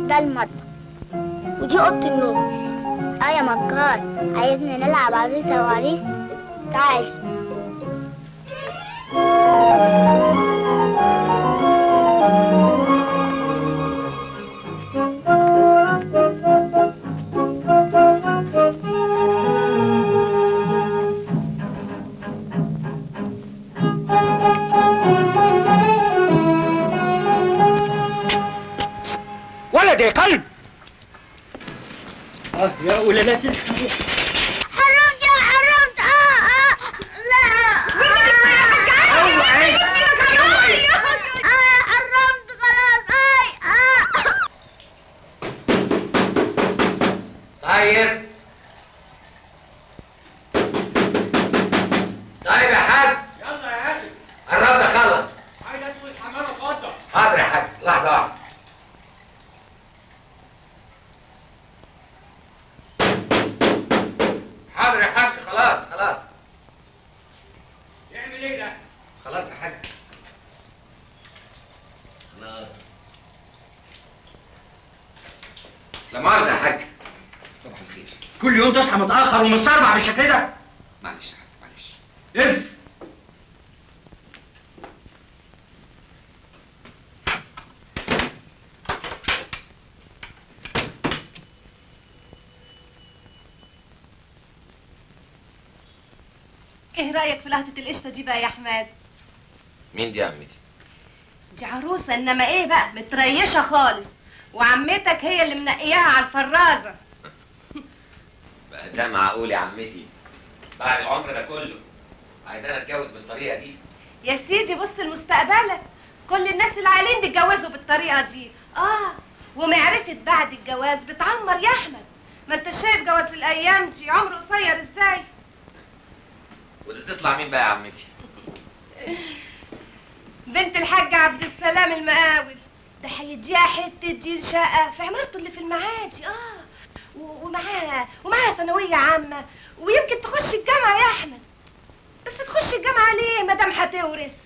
ده المطبخ ودي اوضه النوم اه يا مكار عايزنا نلعب عروسه وعريس تعال ولد يا كلب اه يا ولادات الحرام حرمت يا حرمت اه اه لا اوعي اوعي اه حرمت خلاص اي اه طيب طيب يا حاج يلا يا اخي قربت اخلص عايز ادخل الحمام اتفضل حاضر يا حاج لحظه واحده حاضر يا حاج خلاص خلاص يعمل ايه ده؟ خلاص يا حاج خلاص لا مؤاخذة يا حاج صباح الخير كل يوم تصحى متاخر ومتسربع بالشكل ده معلش يا حاج معلش اف ايه رايك في لهطه القشطه دي بقى يا احمد مين دي يا عمتي؟ دي عروسه انما ايه بقى متريشه خالص وعمتك هي اللي منقياها على الفرازه بقى ده معقول يا عمتي بعد العمر ده كله عايزانا اتجوز بالطريقة دي يا سيدي بص لمستقبلك كل الناس العاقلين بيتجوزوا بالطريقه دي اه ومعرفه بعد الجواز بتعمر يا احمد ما انت شايف جواز الايام دي عمره قصير ازاي ودي تطلع مين بقى يا عمتي؟ بنت الحاج عبد السلام المقاول ده هيديها حته دي شقه في عمارته اللي في المعادي اه و- ومعاها ومعاها ثانويه عامه ويمكن تخش الجامعه يا احمد بس تخش الجامعه ليه ما دام هتورث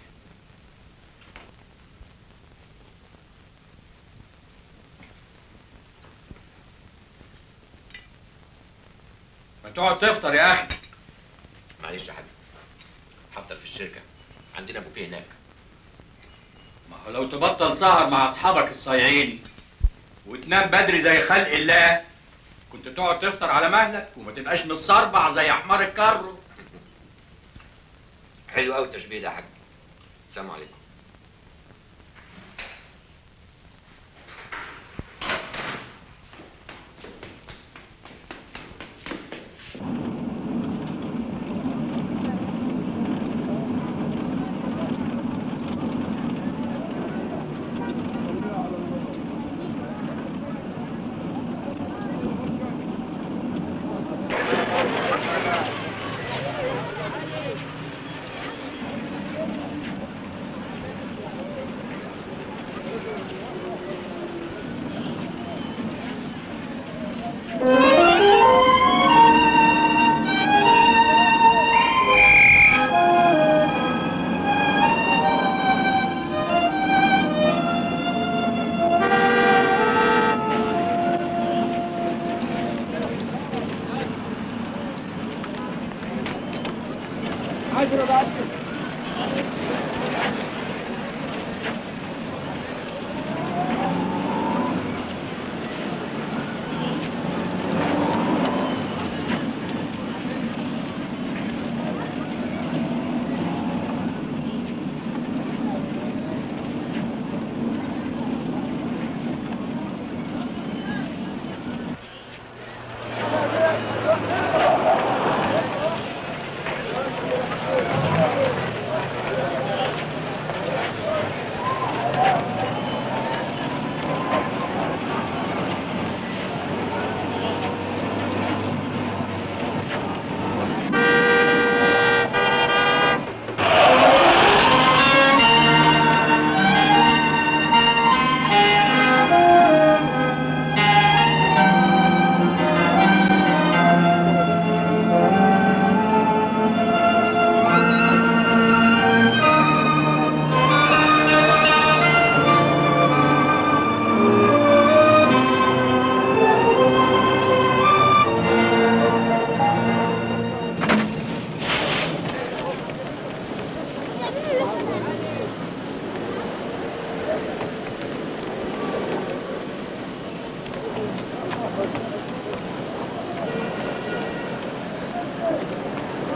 ما تقعد تفطر يا اخي معلش يا حاج هفضل في الشركة عندنا بوفيه هناك ما هو لو تبطل سهر مع اصحابك الصايعين وتنام بدري زي خلق الله كنت تقعد تفطر على مهلك وما تبقاش متصربع زي حمار الكرو حلو قوي التشبيه ده يا حاج السلام عليكم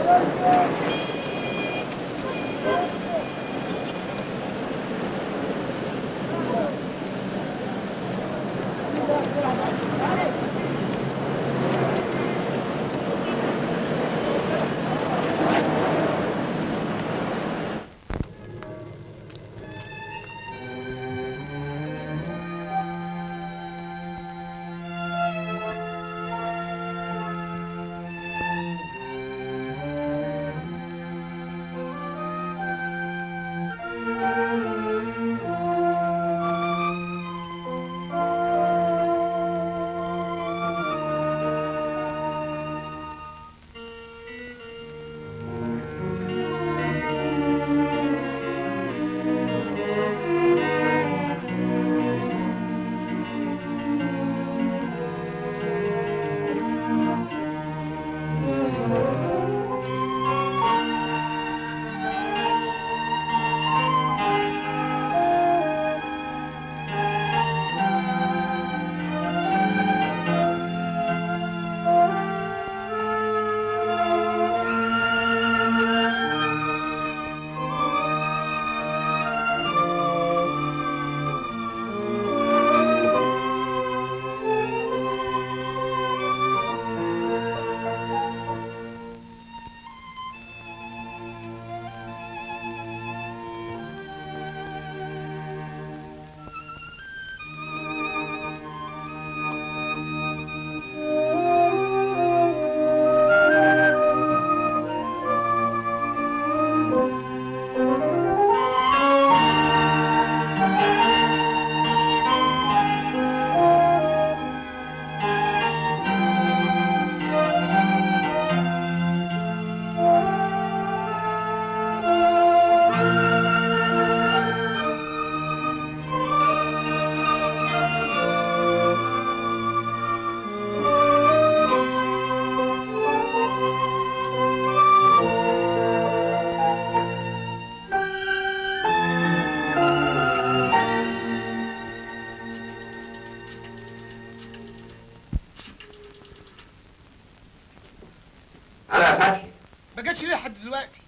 انا يا فتحي ما جاتش ليه لحد دلوقتي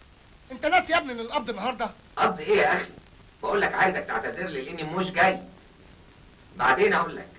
انت ناسي يا ابني ان القبض النهارده قصد ايه يا اخي بقول لك عايزك تعتذر لي لاني مش جاي بعدين اقول لك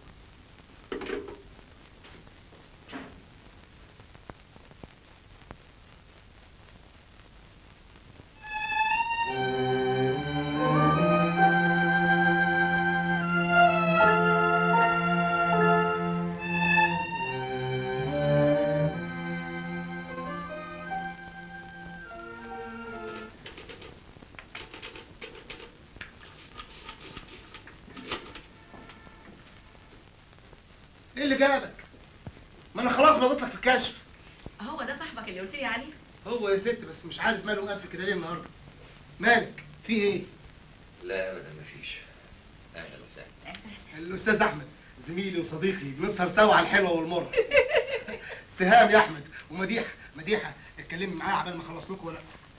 ايه اللي جابك ما انا خلاص مضيت لك في الكشف هو ده صاحبك اللي قلت لي عليه هو يا ست بس مش عارف ماله مقفل كده ليه النهارده مالك في ايه لا ابدا مفيش اهلا وسهلا الاستاذ احمد زميلي وصديقي بنسهر سوا على الحلوه والمره سهام يا احمد ومديحه مديحه اتكلمي معايا عبال ما اخلص لكم ولا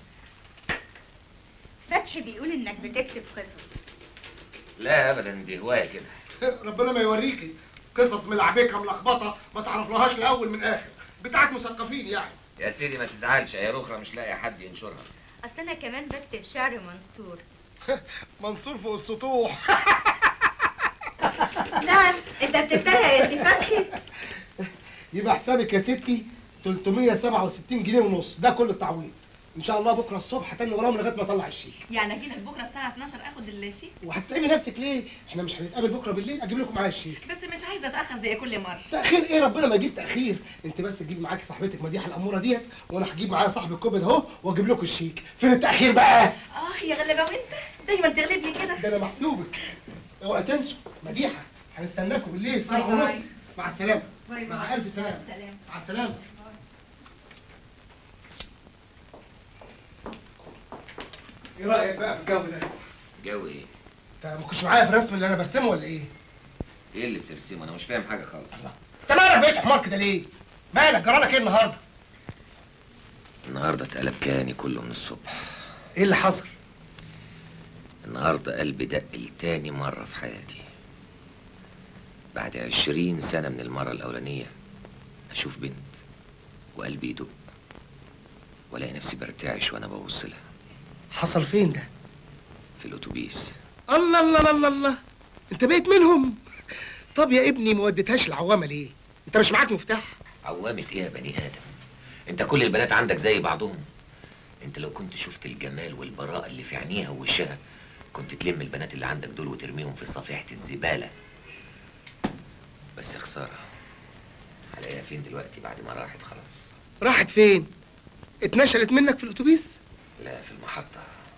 فتحي بيقول انك بتكتب قصص لا ابدا دي هوايه كده ربنا ما يوريكي قصص ملعبكه ملخبطه ما تعرفلهاش الاول من اخر بتاعت مثقفين يعني يا سيدي ما تزعلش يا رخرة مش لاقي حد ينشرها اصل انا كمان بكتب شعر منصور منصور فوق السطوح نعم انت بتتريق يا سي فتحي يبقى حسابك يا ستي 367 جنيه ونص ده كل التعويض ان شاء الله بكره الصبح تاني وراهم لغايه ما اطلع الشيك يعني اجي لك بكره الساعه 12 اخد الشيك وهتتعبي نفسك ليه احنا مش هنتقابل بكره بالليل اجيب لكم معايا الشيك بس مش عايزه اتاخر زي كل مره تاخير ايه ربنا ما يجيب تاخير انت بس تجيبي معاكي صاحبتك مديحه الاموره ديت وانا هجيب معايا صاحب الكوبد اهو واجيب لكم الشيك فين التاخير بقى اه يا غلبه وانت دايما تغلبني كده ده انا محسوبك اوعى تنسوا مديحه هنستناكم بالليل باي سبعة ونص باي. مع السلامه باي مع باي. الف سلامه سلام مع السلامه ايه رايك بقى في الجو ده جو ايه انت ما كنتش معايا في الرسم اللي انا برسمه ولا ايه ايه اللي بترسمه انا مش فاهم حاجه خالص انت مالك بقيت حمار كده ليه مالك جرالك ايه النهارده النهارده اتقلب كياني كله من الصبح ايه اللي حصل النهارده قلبي دق لتاني مرة في حياتي بعد عشرين سنة من المرة الأولانية أشوف بنت وقلبي يدق والاقي نفسي برتعش وانا ببص لها حصل فين ده في الاتوبيس الله الله الله الله انت بقيت منهم طب يا ابني ما وديتهاش العوامه ليه انت مش معاك مفتاح عوامة ايه يا بني ادم انت كل البنات عندك زي بعضهم انت لو كنت شفت الجمال والبراءة اللي في عينيها ووشها كنت تلم البنات اللي عندك دول وترميهم في صفيحة الزبالة بس يا خسارة هلاقيها فين دلوقتي بعد ما راحت خلاص راحت فين اتنشلت منك في الاتوبيس لا في المحطة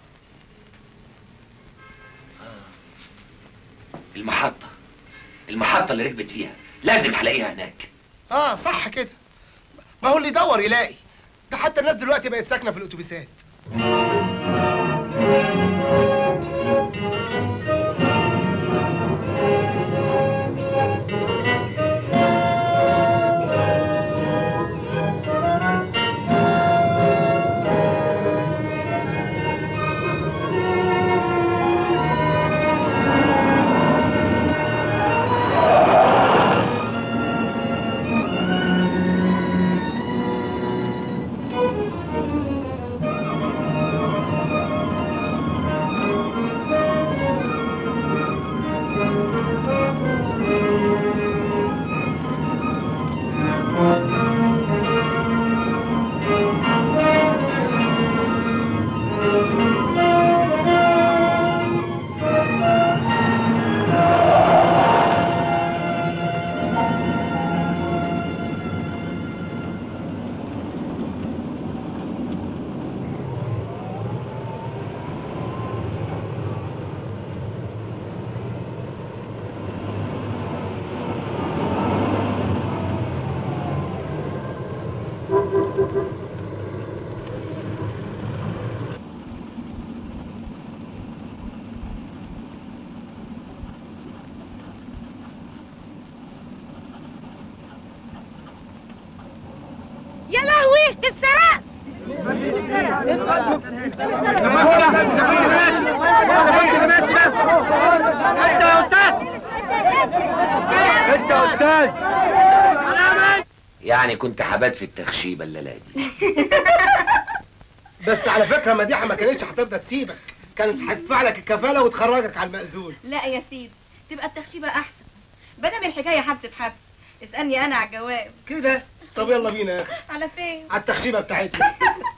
آه. المحطة المحطة اللي ركبت فيها لازم هلاقيها هناك اه صح كده ما هو اللي يدور يلاقي ده حتى الناس دلوقتي بقت ساكنه في الاتوبيسات يا لهوي السرق يعني كنت حبات في التخشيبة الليلة دي بس على فكره مديحه ما كانتش هترضى تسيبك كانت هتدفع لك الكفاله وتخرجك على المأذون لا يا سيدي تبقى التخشيبه احسن بدل الحكايه حبس بحبس اسالني انا على الجواب كده طب يلا بينا يا اخي على فين على التخشيبه بتاعتنا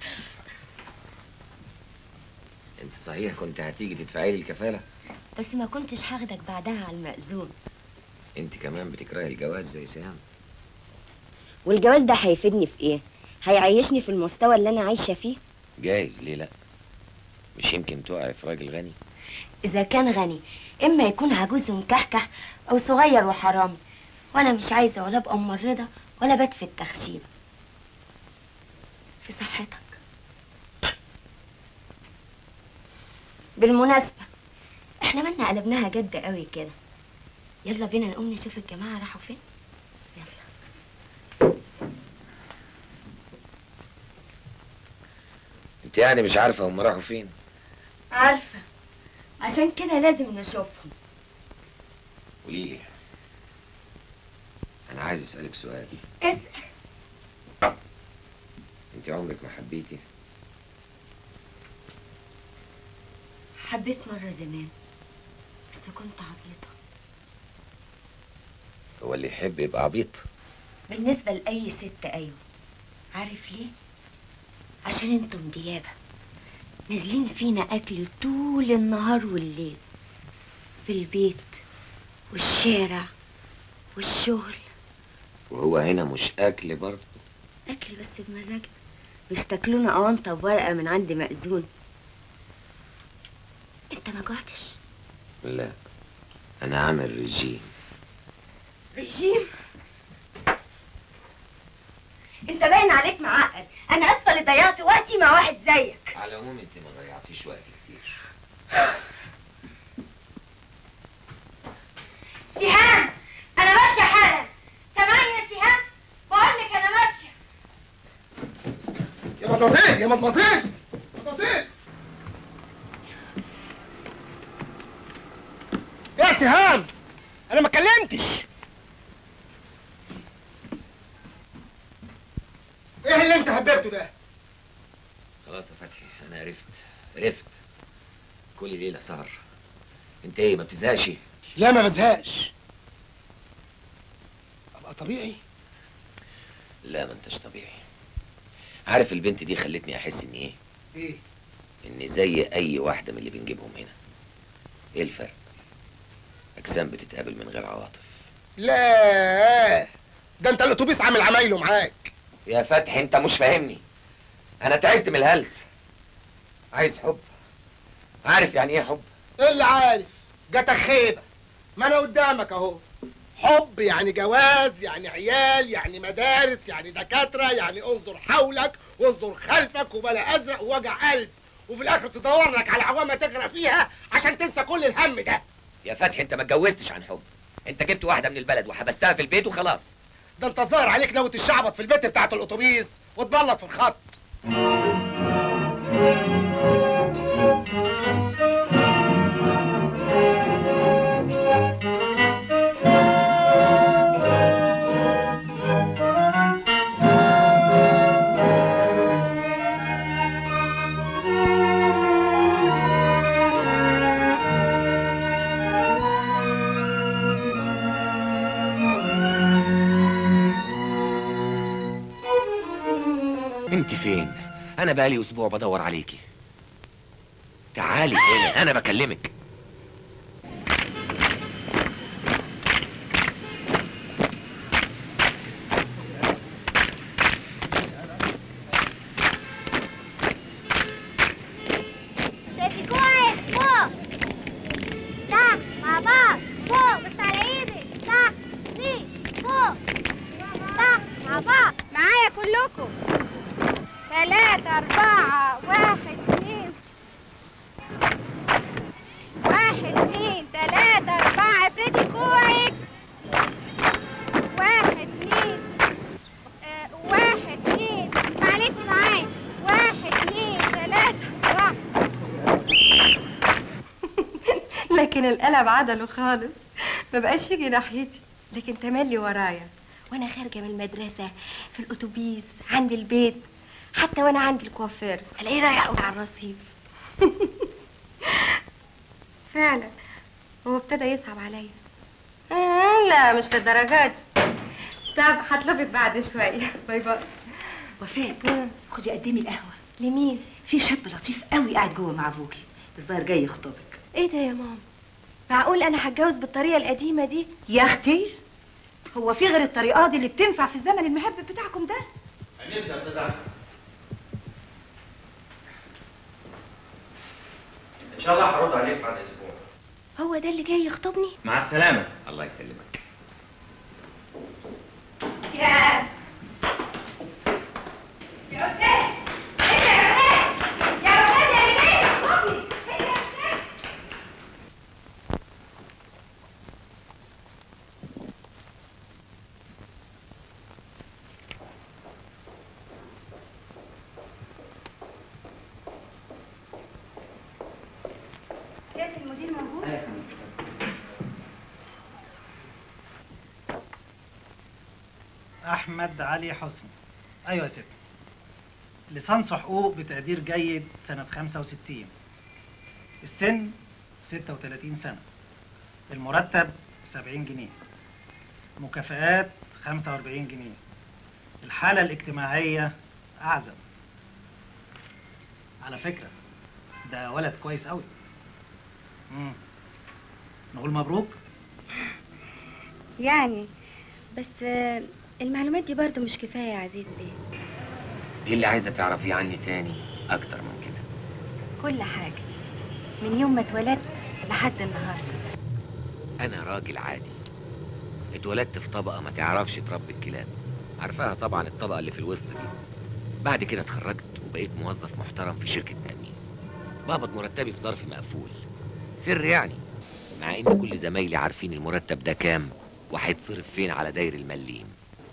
انت صحيح كنت هتيجي تدفعي لي الكفالة بس ما كنتش هاخدك بعدها على المأذون انت كمان بتكرهي الجواز زي سهام والجواز ده هيفيدني في ايه هيعيشني في المستوى اللي انا عايشه فيه جايز ليه لا مش يمكن تقعي في راجل غني اذا كان غني اما يكون عجوز ومكحكح او صغير وحرامي وانا مش عايزه ولا ابقى ممرضه ولا بات في التخشيبه في صحتك بالمناسبه احنا مالنا قلبناها جد قوي كده يلا بينا نقوم نشوف الجماعه راحوا فين يلا انت يعني مش عارفة هم راحوا فين عارفه عشان كده لازم نشوفهم قولي لي انا عايز اسألك سؤال اسال انت عمرك ما حبيتي حبيت مره زمان بس كنت عبيطه هو اللي يحب يبقى عبيط بالنسبة لأي ست أيوة عارف ليه؟ عشان انتم ديابة نازلين فينا أكل طول النهار والليل في البيت والشارع والشغل وهو هنا مش اكل برضه أكل بس بمزاجنا مش تاكلونا أونطة بورقة من عند مأذون انت ما جوعتش لا انا عامل رجيم رجيم انت باين عليك معقد انا اسفه اللي ضيعت وقتي مع واحد زيك على العموم انت ما ضيعتيش وقت كتير سيهان انا ماشيه حالا سامعني يا سيهان بقول لك انا ماشيه يا مدمزيل يا مدمزيل مدمزيل يا سهام انا ما كلمتش ايه اللي انت هببته ده خلاص يا فتحي انا عرفت عرفت كل ليله سهر انت ايه ما بتزهقش لا ما بزهقش ابقى طبيعي لا ما انتش طبيعي عارف البنت دي خلتني احس اني ايه ايه اني زي اي واحده من اللي بنجيبهم هنا ايه الفرق اجسام بتتقابل من غير عواطف لا ده انت الاتوبيس عامل عمايله معاك يا فتحي انت مش فاهمني انا تعبت من الهلس عايز حب عارف يعني ايه حب إيه اللي عارف جاتك خيبه ما انا قدامك اهو حب يعني جواز يعني عيال يعني مدارس يعني دكاتره يعني انظر حولك وانظر خلفك وبلا ازرق ووجع قلب وفي الاخر تدور لك على عوامه تغرق فيها عشان تنسى كل الهم ده يا فتحي انت ما اتجوزتش عن حب انت جبت واحده من البلد وحبستها في البيت وخلاص ده انت ظاهر عليك ناوي تشعبط في البيت بتاعت الاتوبيس وتبلط في الخط انت فين انا بقالي اسبوع بدور عليكي تعالي هنا انا بكلمك شايفي كويس فوق تحت مع بعض فوق بس على ايدك تحت في فوق تحت مع بعض معايا كلكم ثلاثة أربعة واحد اثنين واحد اثنين ثلاثة أربعة افردي كوعك واحد اثنين آه، واحد اثنين معلش معايا واحد اثنين ثلاثة أربعة لكن القلب عدله خالص ما بقاش يجي ناحيتي لكن تملي ورايا وانا خارجه من المدرسه في الاتوبيس عند البيت حتى وانا عند الكوافير الاقيه رايح على الرصيف فعلا هو ابتدى يصعب عليا آه، لا مش للدرجات طب هطلبك بعد شويه باي باي وفاء خدي قدمي القهوه لمين في شاب لطيف قوي قاعد جوه مع ابوكي الظاهر جاي يخطبك ايه ده يا ماما معقول انا هتجوز بالطريقه القديمه دي يا اختي هو في غير الطريقه دي اللي بتنفع في الزمن المهبب بتاعكم ده انسه يا استاذ احمد ان شاء الله هرد عليك بعد اسبوع هو ده اللي جاي يخطبني مع السلامه الله يسلمك يا يا أستاذ انت يا أستاذ يا أستاذ يا اللي جاي تخطبني انت يا أستاذ سيادة المدير موجود؟ احمد علي حسني ايوه يا ست ليسانس حقوق بتقدير جيد سنة 65 السن 36 سنة المرتب 70 جنيه مكافآت 45 جنيه الحالة الاجتماعية أعزب على فكرة ده ولد كويس قوي مم. نقول مبروك يعني بس آه، المعلومات دي برضو مش كفايه يا عزيز بيه ايه اللي عايزه تعرفيه عني تاني اكتر من كده كل حاجه من يوم ما اتولدت لحد النهارده انا راجل عادي اتولدت في طبقه ما تعرفش تربي الكلاب عارفاها طبعا الطبقه اللي في الوسط دي بعد كده اتخرجت وبقيت موظف محترم في شركه تامين بقبض مرتبي في ظرف مقفول سر يعني مع ان كل زمايلي عارفين المرتب ده كام وهيتصرف فين على داير المليم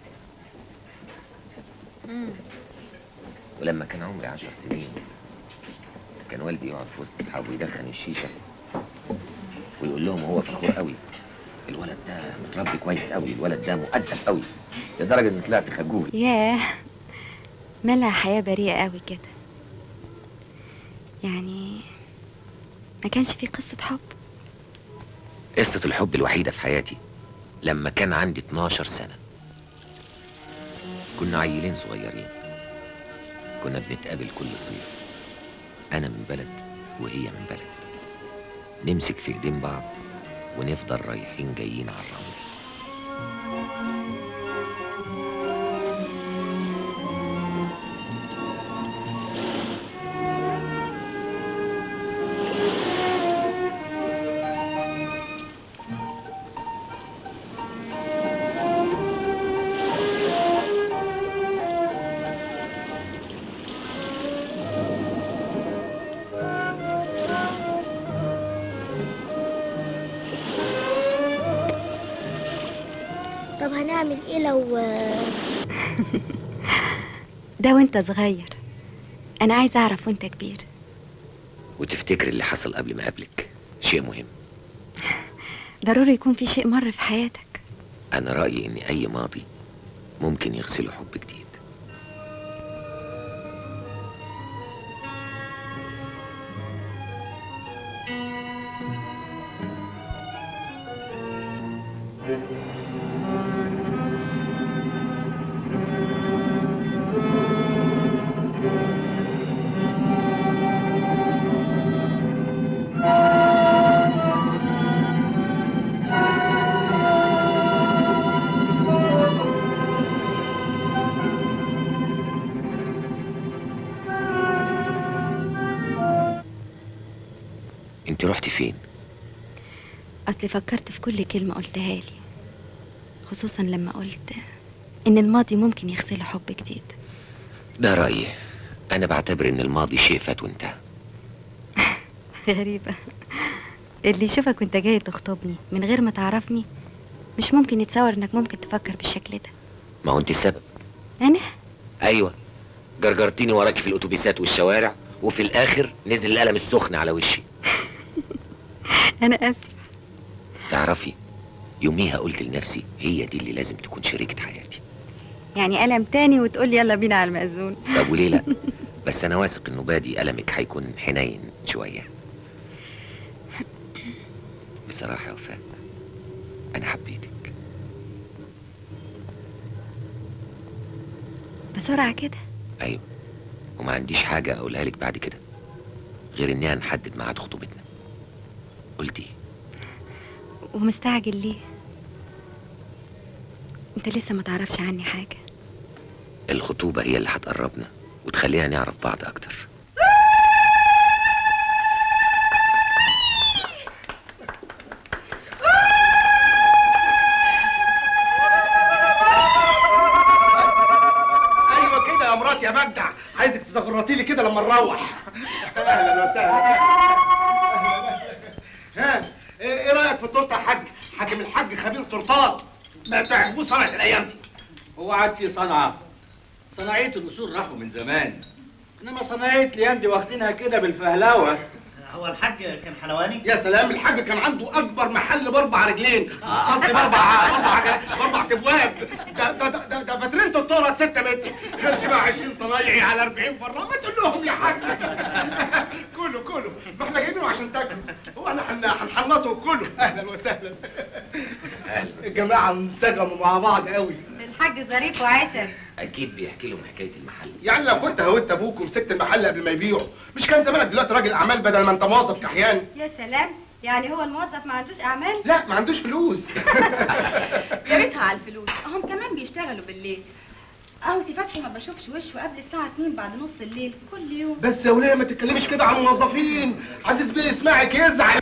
ولما كان عمري عشر سنين كان والدي يقعد في وسط اصحابه يدخن الشيشه ويقول لهم هو فخور قوي الولد ده متربي كويس قوي الولد ده مؤدب قوي لدرجه اني طلعت خجول ياه مالها حياه بريئه قوي كده يعني ما كانش في قصة حب قصة الحب الوحيدة في حياتي لما كان عندي 12 سنة كنا عيلين صغيرين كنا بنتقابل كل صيف أنا من بلد وهي من بلد نمسك في ايدين بعض ونفضل رايحين جايين على الرمل طب هنعمل ايه لو ده وانت صغير انا عايز اعرف وانت كبير وتفتكر اللي حصل قبل ما قابلك شيء مهم ضروري يكون في شيء مر في حياتك أنا رأيي إن أي ماضي ممكن يغسله حب جديد أنت رحتي فين؟ اصلي فكرت في كل كلمة قلتها لي خصوصا لما قلت ان الماضي ممكن يغسله حب جديد ده رأيي أنا بعتبر إن الماضي شيء فات وانتهى غريبة اللي يشوفك وانت جاي تخطبني من غير ما تعرفني مش ممكن يتصور انك ممكن تفكر بالشكل ده ما هو أنت السبب انا أيوة جرجرتيني وراكي في الأتوبيسات والشوارع وفي الآخر نزل القلم السخن على وشي انا اسف تعرفي يوميها قلت لنفسي هي دي اللي لازم تكون شريكة حياتي يعني قلم تاني وتقول يلا بينا على المأذون طب وليه لا بس أنا واثق إنه بادي قلمك هيكون حنين شوية بصراحة يا وفاء أنا حبيتك بسرعة كده أيوة وما عنديش حاجة أقولها لك بعد كده غير إننا نحدد ميعاد خطوبتنا قلت إيه؟ ومستعجل ليه انت لسه ما تعرفش عني حاجة الخطوبة هي اللي هتقربنا وتخلينا نعرف بعض أكتر ايوه كده يا مراتي يا مجدع عايزك تزغرطي لي كده لما نروح اهلا وسهلا ها ايه إيه رايك في التورته يا حاج حاج من الحاج خبير تورتات ما تعجبوش صنعه الايام دي هو عاد في صنعة صناعية الأصول راحوا من زمان إنما صناعية الأيام دي واخدينها كده بالفهلوة هو الحاج كان حلواني؟ يا سلام الحاج كان عنده اكبر محل باربع رجلين آه، قصدي باربع باربع عجلات- باربع ابواب ده ده ده ده, ده فاترينته الطورة 6 متر خرش بقى 20 صنايعي على 40 فرة ما تقول لهم يا حاج كله كله ما احنا جايبينه عشان تاكلوا هو احنا هن- هنحنطه كله اهلا وسهلا الجماعه انسجموا مع بعض قوي الحاج ظريف وعسل أكيد بيحكي لهم حكاية المحل يعني لو كنت هويت ابوك ومسكت المحل قبل ما يبيعه مش كان زمانك دلوقتي راجل اعمال بدل ما انت موظف كحيان يا سلام يعني هو الموظف ما عندوش اعمال لا ما عندوش فلوس يا ريتها على الفلوس هم كمان بيشتغلوا بالليل اهو سي فتحي ما بشوفش وشه قبل الساعه 2 بعد نص الليل كل يوم بس يا وليه ما تتكلمش كده عن الموظفين عزيز بيه يسمعك يزعل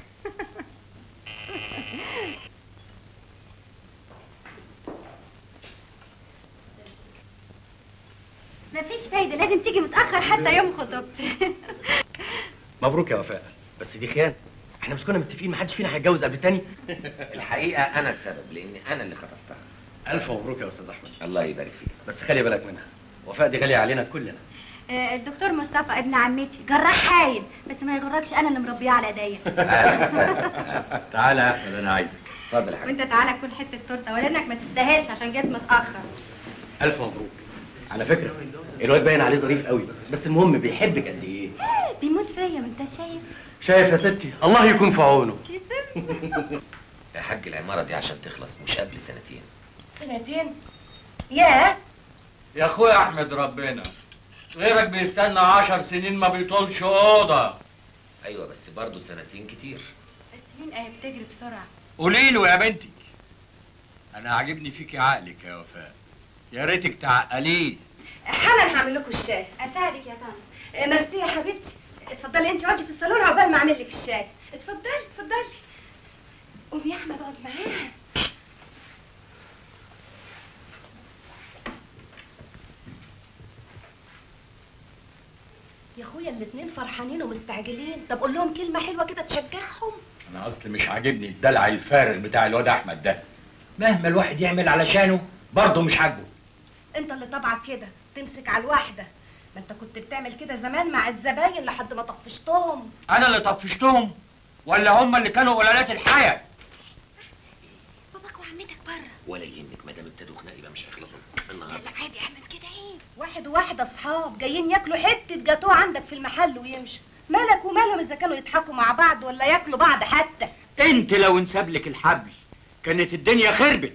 مفيش فايده لازم تيجي متاخر حتى يوم خطوبتي مبروك يا وفاء بس دي خيانه احنا مش كنا متفقين محدش فينا هيتجوز قبل التاني الحقيقة أنا السبب لأن أنا اللي خطبتها الف مبروك يا استاذ احمد الله يبارك فيك بس خلي بالك منها وفاء دي غاليه علينا كلنا آه، الدكتور مصطفى ابن عمتي جراح هايل بس ما يغركش انا اللي مربيه على ايديا تعالى يا أحمد أنا عايزك اتفضل يا حبيبي وانت تعالى كل حته تورته ولانك ما تستاهلش عشان جيت متاخر الف مبروك على فكره الواد باين عليه ظريف قوي بس المهم بيحبك قد ايه بيموت فيا ما انت شايف شايف يا ستي الله يكون في عونه يا حاج العماره دي عشان تخلص مش قبل سنتين سنتين ياه يا اخويا احمد ربنا غيرك بيستنى عشر سنين ما بيطولش اوضه ايوه بس برضه سنتين كتير السنين اهي بتجري بسرعه قولي له يا بنتي انا عاجبني فيكي عقلك يا وفاء يا ريتك تعقليه حالا هعمل لكم الشاي اساعدك يا طنط آه، ميرسي يا حبيبتي اتفضلي انت اقعدي في الصالون عقبال ما اعمل لك الشاي اتفضلي اتفضلي قومي يا احمد اقعد معاها يا اخويا الاتنين فرحانين ومستعجلين طب قول لهم كلمه حلوه كده تشجعهم انا اصلي مش عاجبني الدلع الفارغ بتاع الواد احمد ده مهما الواحد يعمل علشانه برضه مش عاجبه انت اللي طبعك كده تمسك على الواحده ما انت كنت بتعمل كده زمان مع الزباين لحد ما طفشتهم انا اللي طفشتهم ولا هم اللي كانوا قلالات الحياه باباك وعمتك بره ولا يهمك ما دام ابتدوا خناق يبقى مش هيخلصوا النهارده لا عادي اعمل كده ايه واحد وواحده اصحاب جايين ياكلوا حته جاتوه عندك في المحل ويمشوا مالك ومالهم اذا كانوا يضحكوا مع بعض ولا ياكلوا بعض حتى انت لو انساب لك الحبل كانت الدنيا خربت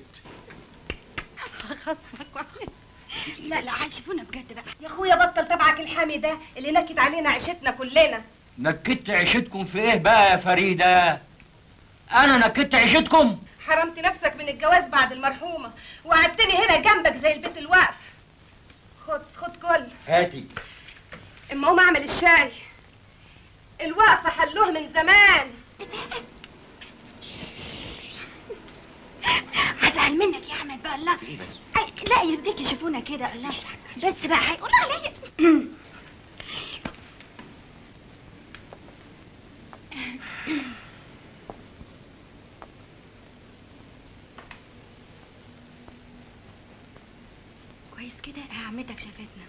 خصمك وعمتك لا لا عايشونا بجد بقى يا اخويا بطل تبعك الحامي ده اللي نكد علينا عيشتنا كلنا نكدت عيشتكم في ايه بقى يا فريده انا نكدت عيشتكم حرمت نفسك من الجواز بعد المرحومه وقعدتني هنا جنبك زي البيت الواقف خد خد كل هاتي اما قوم اعمل الشاي الوقفه حلوه من زمان هزعل منك يا احمد بقى الله ايه بس أي- لا يرضيك يشوفونا كده الله بس بقى هيقولوا عليا كويس كده عمتك شافتنا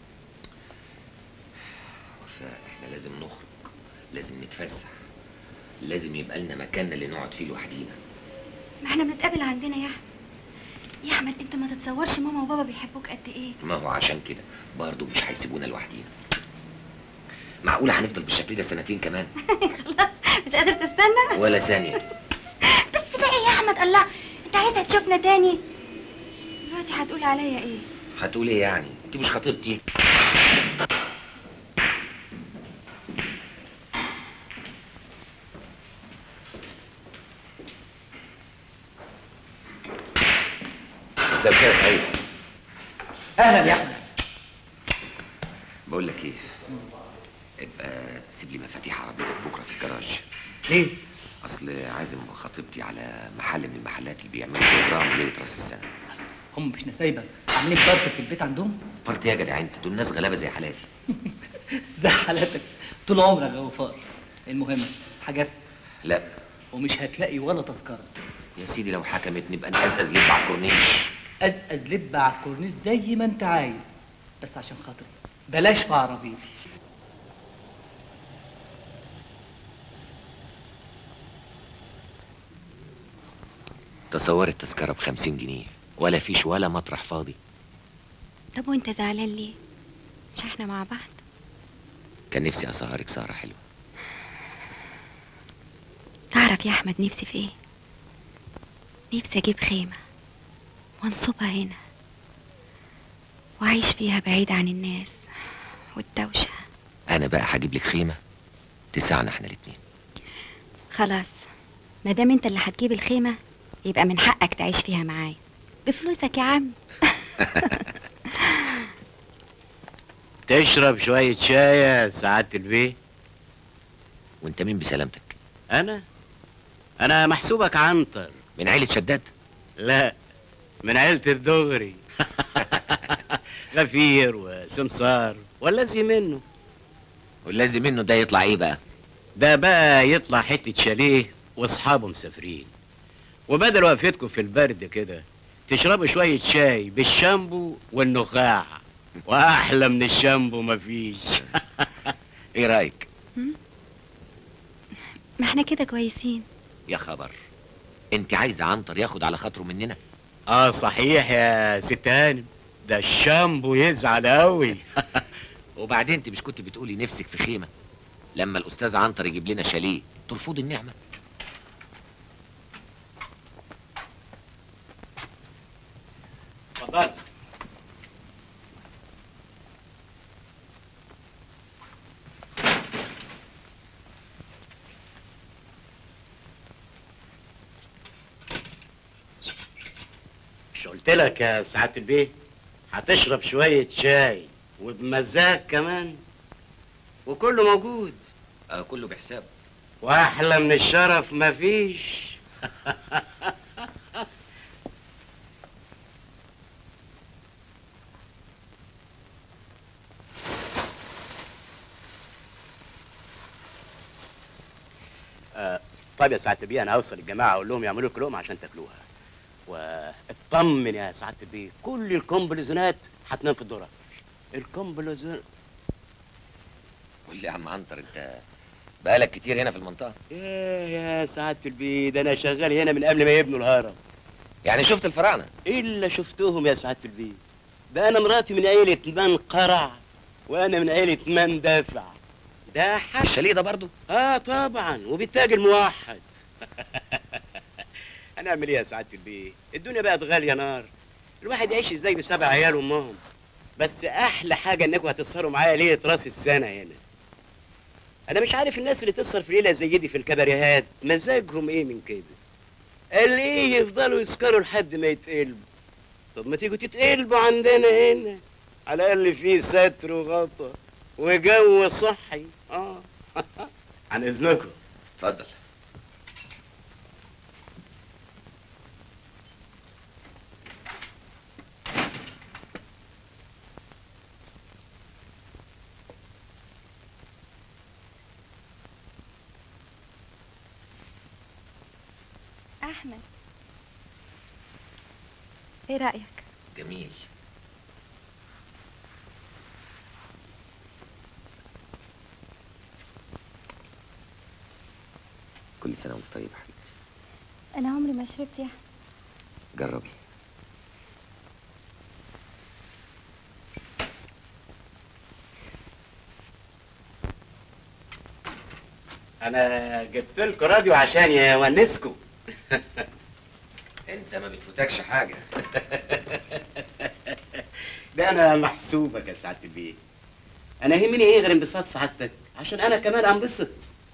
وفاء احنا لازم نخرج لازم نتفسح لازم يبقى لنا مكاننا اللي نقعد فيه لوحدينا ما احنا بنتقابل عندنا يا احمد يا احمد انت ما تتصورش ماما وبابا بيحبوك قد ايه ما هو عشان كده برضه مش هيسيبونا لوحدينا معقولة هنفضل بالشكل ده سنتين كمان خلاص مش قادر تستنى ولا ثانية بس بقى يا احمد الله انت عايزها تشوفنا تاني دلوقتي هتقول عليا ايه هتقول ايه يعني انت مش خطيبتي مساء الخير يا سعيد اهلا يا احمد بقول لك ايه ابقى سيب لي مفاتيح عربيتك بكره في الجراج ليه اصل عازم خطيبتي على محل من المحلات اللي بيعملوا بروجرام ليله راس السنه هم مش نسايبه عاملين بارتي في البيت عندهم بارتي يا جدع انت دول ناس غلابه زي حالاتي زي حالاتك طول عمرك يا وفار المهم حجزت لا ومش هتلاقي ولا تذكره يا سيدي لو حكمت نبقى نقزقز لب على الكورنيش ازقز لب على الكورنيش زي ما انت عايز بس عشان خاطري بلاش في عربيتي تصور التذكره بخمسين جنيه ولا فيش ولا مطرح فاضي طب وانت زعلان ليه مش احنا مع بعض كان نفسي اسهرك سهره حلوه تعرف يا احمد نفسي في ايه نفسي اجيب خيمه وانصبها هنا واعيش فيها بعيد عن الناس والدوشه انا بقى هجيب لك خيمه تسعنا احنا الاتنين خلاص ما دام انت اللي هتجيب الخيمه يبقى من حقك تعيش فيها معايا بفلوسك يا عم تشرب شوية شاي يا سعادة البيه وانت مين بسلامتك أنا أنا محسوبك عنتر من عيله شداد لا من عيلة الدغري غفير وسمسار والذي منه والذي منه ده يطلع ايه بقى ده بقى يطلع حتة شاليه واصحابه مسافرين وبدل وقفتكم في البرد كده تشربوا شوية شاي بالشامبو والنخاع وأحلى من الشامبو مفيش ايه رايك ما احنا كده كويسين يا خبر انت عايزه عنتر ياخد على خاطره مننا اه صحيح يا ست هانم ده الشامبو يزعل قوي وبعدين انت مش كنت بتقولي نفسك في خيمه لما الاستاذ عنتر يجيب لنا شاليه ترفض النعمه اتفضل مش قلت لك يا سعاده البيه هتشرب شويه شاي وبمزاج كمان وكله موجود آه كله بحسابه واحلى من الشرف مفيش آه، طيب يا سعاده البيه انا هوصل الجماعه اقول لهم يعملوا لكم لقمه عشان تاكلوها واطمن يا سعاده البيه كل الكومبليزونات هتنام في الذره الكومبليزون قول لي يا عم عنتر انت بقالك كتير هنا في المنطقه ايه يا سعاده البيه ده انا شغال هنا من قبل ما يبنوا الهرم يعني شفت الفراعنه الا شفتهم يا سعاده البيه ده انا مراتي من عيله من قرع وانا من عيله من دافع ده حق الشاليه ده برضه اه طبعا وبالتاج الموحد هنعمل ايه يا سعاده البيه الدنيا بقت غاليه نار الواحد يعيش ازاي بسبع عيال وامهم بس احلى حاجه انكم هتسهروا معايا ليله راس السنه هنا انا مش عارف الناس اللي تسهر في ليله زي دي في الكباريهات مزاجهم ايه من كده قال ايه يفضلوا يسكروا لحد ما يتقلبوا طب ما تيجوا تتقلبوا عندنا هنا على الاقل في ستر وغطا وجو صحي اه عن اذنكم اتفضل احمد ايه رايك جميل كل سنه وانت طيب يا حبيبتي انا عمري ما شربت يا احمد جربي انا جبت لكم راديو عشان يونسكم انت ما بتفوتكش حاجه ده انا محسوبك يا سعاده البيه انا يهمني ايه غير انبساط سعادتك عشان انا كمان انبسط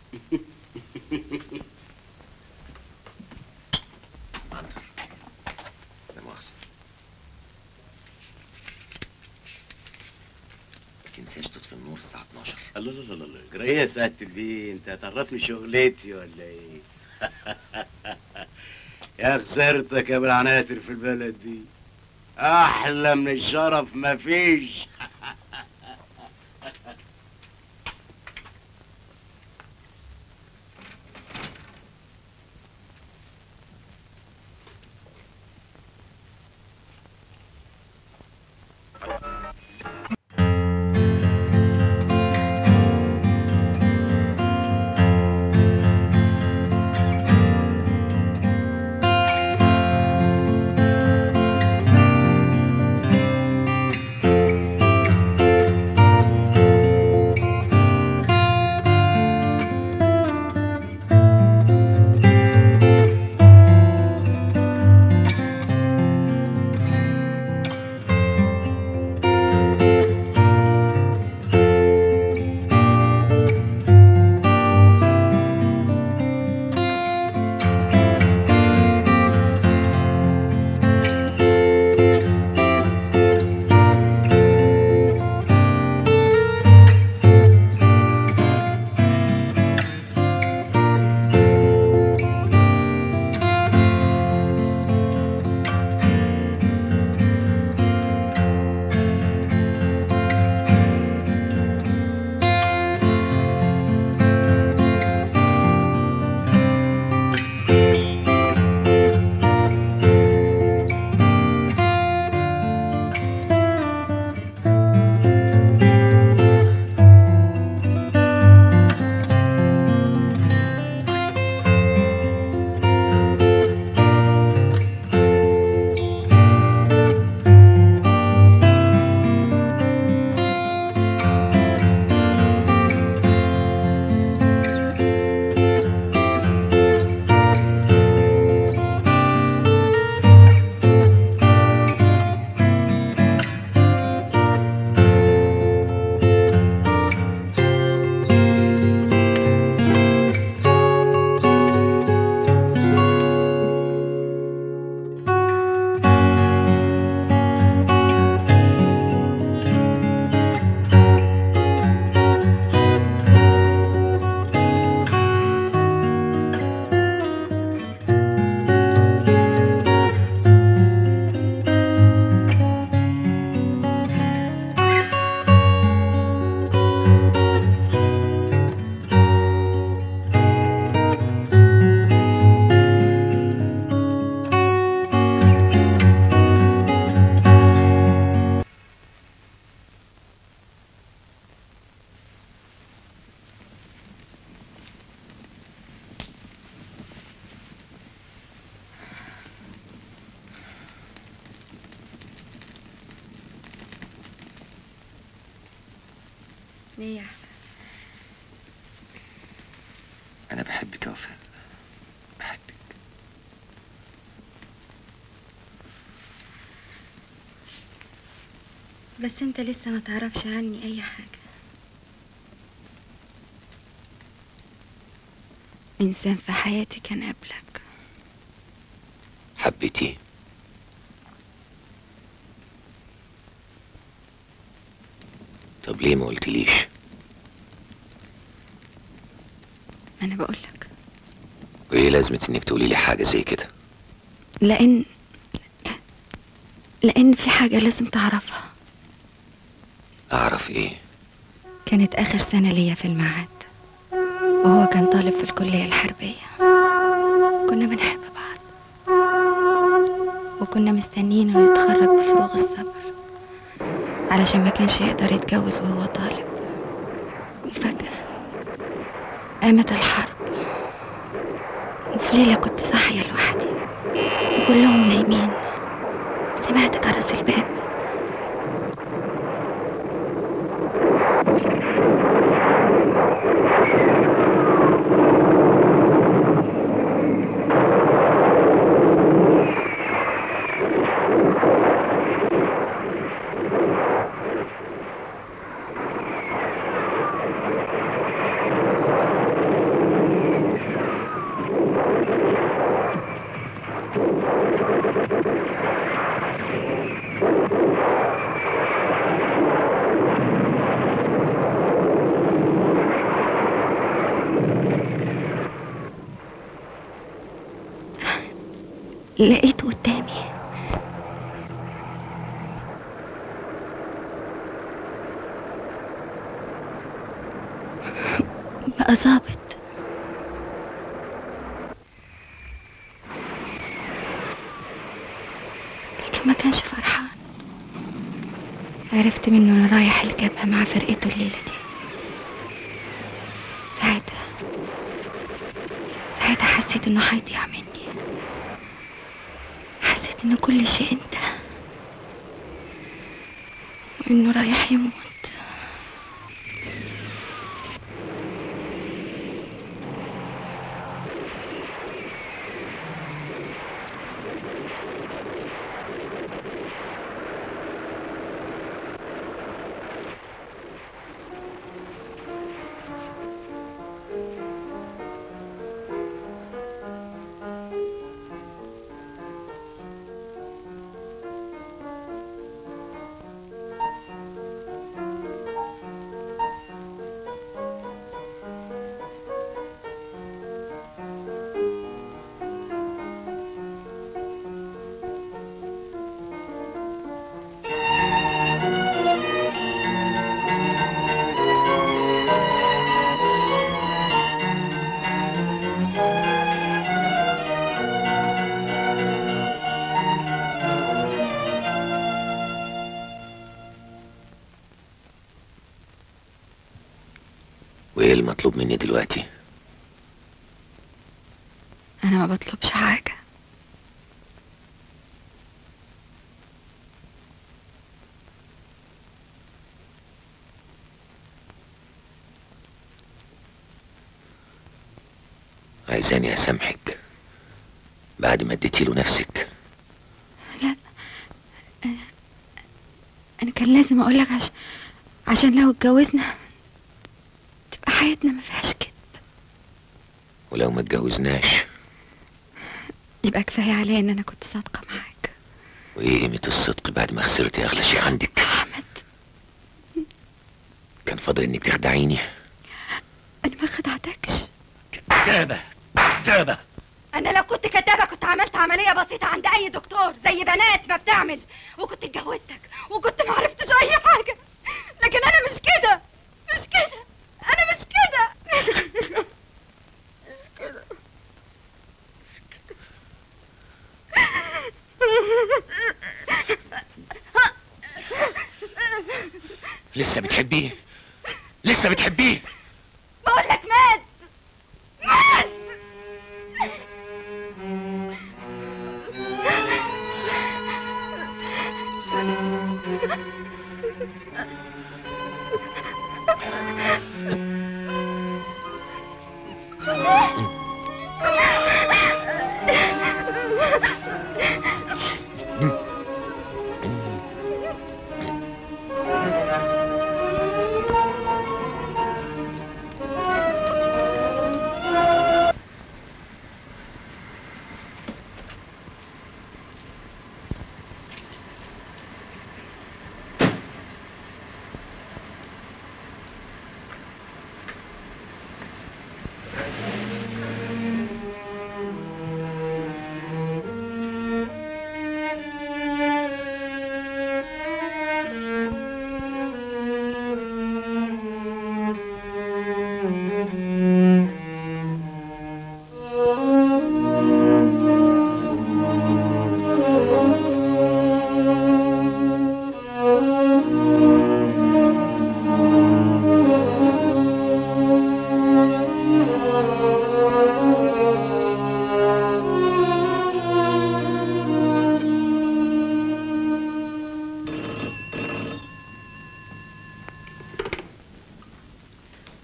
عنتر لا مؤاخذه ما تنساش تطفي النور الساعه 12 الله الله الله الله اجرى ايه يا سعاده البيه انت هتعرفني شغلتي ولا ايه يا خسارتك يا ابو العناتر في البلد دي احلى من الشرف مفيش وحشني ايه يا أحمد؟ انا بحبك يا وفاء بس انت لسه ما تعرفش عني اي حاجة انسان في حياتي كان قبلك حبيتيه طب ليه ما قلتليش ما انا بقولك وايه لازمة انك تقولي لي حاجة زي كده لان لان في حاجة لازم تعرفها اعرف ايه كانت اخر سنة ليا في المعهد وهو كان طالب في الكلية الحربية كنا بنحب بعض وكنا مستنيين انه يتخرج بفروغ الصبر علشان ما كانش يقدر يتجوز وهو طالب وفجأة قامت الحرب وفي ليلة كنت صاحية لوحدي وكلهم نايمين سمعت جرس الباب لقيته قدامي بقى ظابط لكن ما كانش فرحان عرفت منه انه رايح الجبهة مع فرقته الليلة دي ساعتها ساعتها حسيت انه هيضيع مني حسيت ان كل شيء انتهى وانه رايح يموت وايه المطلوب مني دلوقتي انا ما بطلبش حاجة عايزاني اسامحك بعد ما اديتيله نفسك لا أنا, أنا كان لازم أقولك عش... عشان لو اتجوزنا تبقى حياتنا ما فيهاش كده ولو ما اتجوزناش يبقى كفاية عليا إن أنا كنت صادقة معاك وايه قيمة الصدق بعد ما خسرتي اغلى شيء عندك أحمد كان فاضل انك تخدعيني أنا ما خدعتكش كذابة كذابة انا لو كنت كدابه كنت عملت عمليه بسيطه عند اي دكتور زي بنات ما بتعمل وكنت اتجوزتك وكنت ما عرفتش اي حاجه لكن انا مش كده مش كده انا مش كده مش كده لسه بتحبيه لسه بتحبيه بقول لك مات مات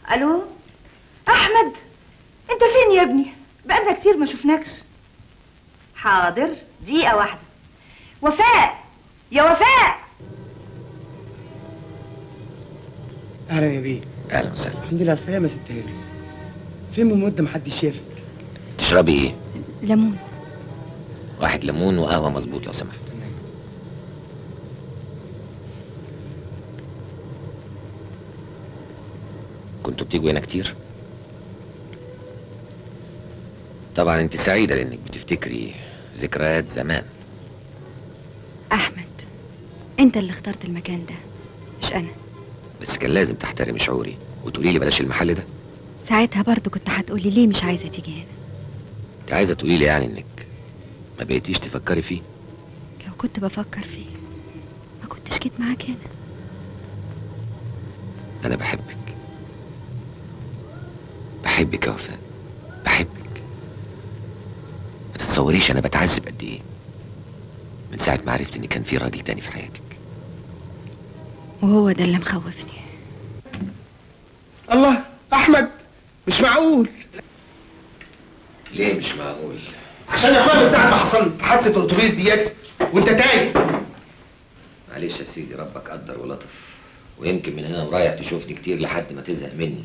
الو احمد انت فين يا ابني بقالنا كتير ما شفناكش حاضر دقيقه واحده وفاء يا وفاء اهلا يا بيه اهلا وسهلا الحمد لله على السلامه يا ست هاني فين من مده محدش شافك تشربي ايه ليمون واحد ليمون وقهوه مظبوط لو سمحت كنتوا بتيجوا هنا كتير طبعا انت سعيده لانك بتفتكري ذكريات زمان احمد انت اللي اخترت المكان ده مش انا بس كان لازم تحترمي شعوري وتقولي لي بلاش المحل ده ساعتها برضو كنت هتقولي ليه مش عايزه تيجي هنا انت عايزه تقولي لي يعني انك ما بقيتيش تفكري فيه لو كنت بفكر فيه ما كنتش جيت معاك هنا انا بحبك بحبك يا وفاء بحبك ما تتصوريش انا بتعذب قد ايه من ساعه ما عرفت ان كان في راجل تاني في حياتك وهو ده اللي مخوفني الله احمد مش معقول ليه مش معقول عشان يا اخويا من ساعه ما حصلت حادثه الاتوبيس ديت وانت تايه معلش يا سيدي ربك قدر ولطف ويمكن من هنا ورايح تشوفني كتير لحد ما تزهق مني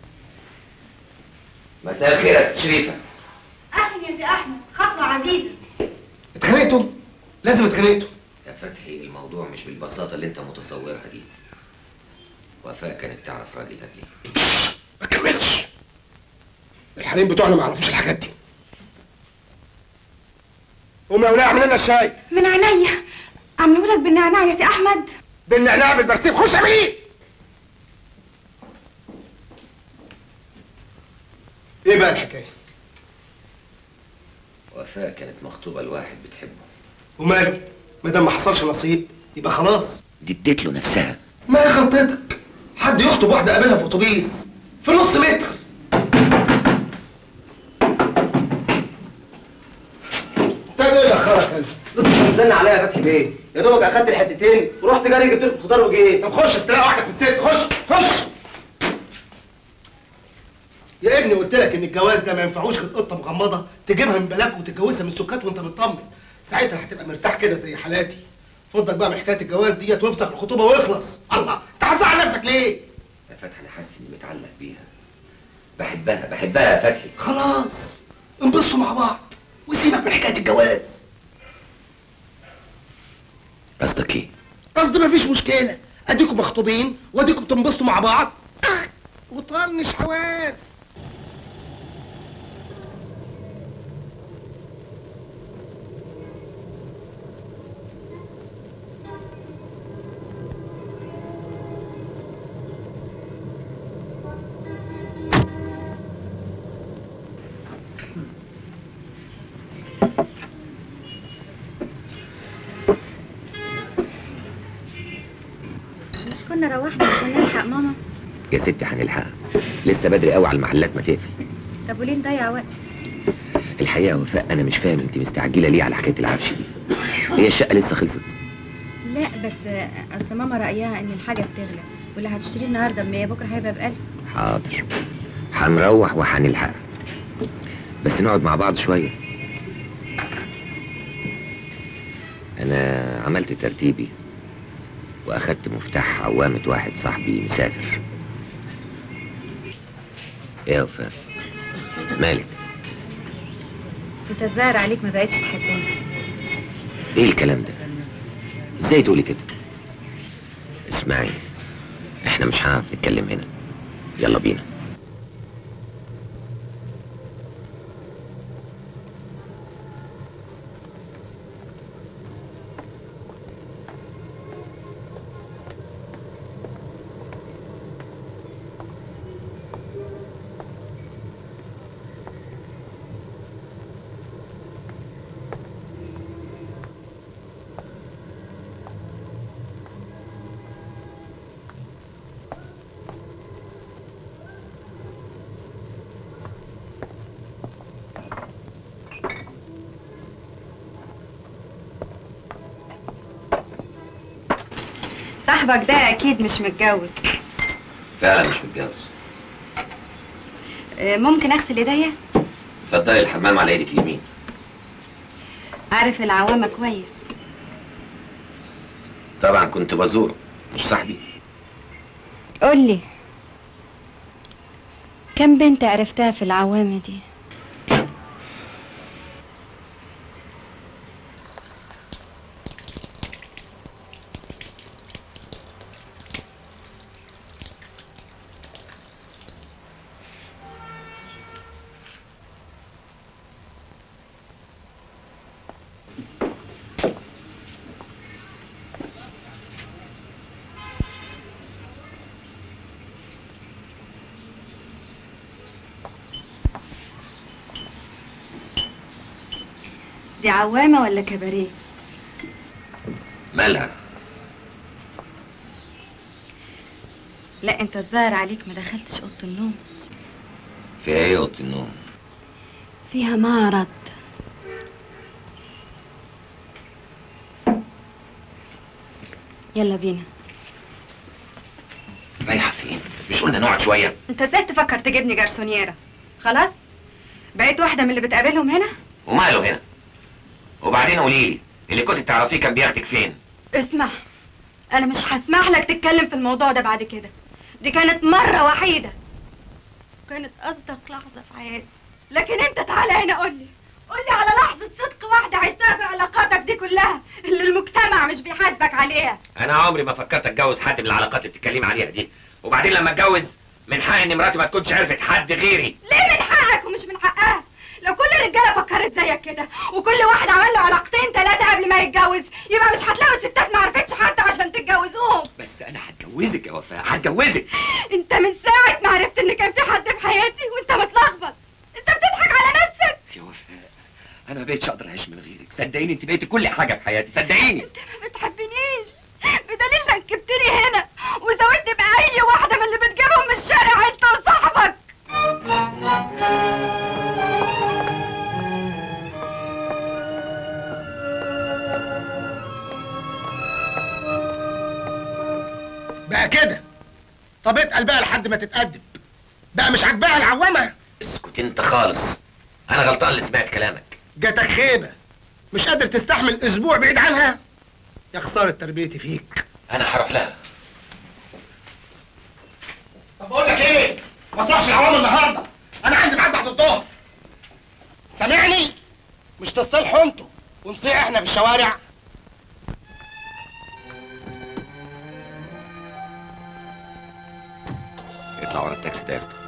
مساء الخير يا ست شريفه اهلا يا سي احمد خطوه عزيزه اتخانقتوا لازم اتخانقتوا يا فتحي الموضوع مش بالبساطه اللي انت متصورها دي وفاء كانت تعرف راجل قبلي ما كملش الحريم بتوعنا ما يعرفوش الحاجات دي قوم يا ولاد اعمل لنا الشاي من عينيا عملوا لك بالنعناع يا سي احمد بالنعناع بالبرسيم خش اعمليه ايه بقى الحكايه وفاء كانت مخطوبه لواحد بتحبه وماله ما دام ما حصلش نصيب يبقى خلاص دي اديت له نفسها ما هي غلطتك حد يخطب واحده قابلها في اتوبيس في نص متر انت ايه اللي اخرك انت لسه بتزن عليا يا فتحي بيه يا دوبك اخدت الحتتين ورحت جري جبت لك خضار وجيت طب خش استريح وحدك من الست خش خش يا ابني قلت لك ان الجواز ده ما ينفعوش غير قطه مغمضه تجيبها من بلاك وتتجوزها من سكات وانت مطمن ساعتها هتبقى مرتاح كده زي حالاتي فضلك بقى من حكايه الجواز ديت وافسخ الخطوبه واخلص الله انت هتزعل نفسك ليه يا فتحي انا حاسس اني متعلق بيها بحبها بحبها يا فتحي خلاص انبسطوا مع بعض وسيبك من حكايه الجواز قصدك ايه قصدي مفيش مشكله اديكم مخطوبين واديكم بتنبسطوا مع بعض آه، وطنش حواس مش كنا روحنا عشان نلحق ماما يا ستي هنلحقها لسه بدري قوي على المحلات ما تقفل طب وليه نضيع وقت الحقيقه يا وفاء انا مش فاهم انت مستعجله ليه على حكايه العفش دي هي الشقه لسه خلصت لا بس اصل ماما رايها ان الحاجه بتغلى واللي هتشتريه النهارده ب 100 بكره هيبقى بقلب حاضر هنروح وهنلحق بس نقعد مع بعض شويه انا عملت ترتيبي واخدت مفتاح عوامة واحد صاحبي مسافر ايه يا وفاء مالك انت الظاهر عليك ما بقتش تحبني ايه الكلام ده ازاي تقولي كده اسمعي احنا مش هنعرف نتكلم هنا يلا بينا صاحبك ده اكيد مش متجوز فعلا مش متجوز آه، ممكن اغسل ايديا اتفضلي الحمام على ايدك اليمين عارف العوامة كويس طبعا كنت بزوره مش صاحبي قولي كم بنت عرفتها في العوامة دي دي عوامة ولا كباريه مالها لا انت الظاهر عليك ما دخلتش اوضه النوم فيها ايه اوضه النوم فيها معرض يلا بينا رايحه فين مش قلنا نقعد شويه انت ازاي تفكر تجيبني جارسونييرا خلاص بقيت واحده من اللي بتقابلهم هنا وماله هنا وبعدين قولي لي اللي كنت تعرفيه كان بياخدك فين اسمع انا مش هسمح لك تتكلم في الموضوع ده بعد كده دي كانت مره وحيده كانت اصدق لحظه في حياتي لكن انت تعالى هنا قول لي قول لي على لحظه صدق واحده عشتها في علاقاتك دي كلها اللي المجتمع مش بيحاسبك عليها انا عمري ما فكرت اتجوز حد من العلاقات اللي بتتكلمي عليها دي وبعدين لما اتجوز من حق ان مراتي ما تكونش عرفت حد غيري ليه من حقك ومش من حقها لو كل الرجاله فكرت زيك كده وكل واحد عمل له علاقتين ثلاثه قبل ما يتجوز يبقى مش هتلاقوا ستات ما عرفتش حد عشان تتجوزوهم بس انا هتجوزك يا وفاء هتجوزك انت من ساعه ما عرفت ان كان في حد في حياتي وانت متلخبط انت بتضحك على نفسك يا وفاء انا ما بقتش اقدر اعيش من غيرك صدقيني انت بقيتي كل حاجه في حياتي صدقيني ما بتحبنيش بدليل انك جبتني هنا وزودت باي واحده من اللي بتجيبهم من الشارع انت وصاحبك بقى كده طب اتقل بقى لحد ما تتأدب بقى مش عاجباها العوامة اسكت انت خالص انا غلطان اللي سمعت كلامك جاتك خيبة مش قادر تستحمل اسبوع بعيد عنها يا خسارة تربيتي فيك انا هروح لها طب بقول لك ايه ما تروحش العوامة النهارده انا عندي ميعاد بعد الظهر سامعني مش تصلحوا انتوا ونصيح احنا في الشوارع اطلع ورا التاكسي ده يا اسطى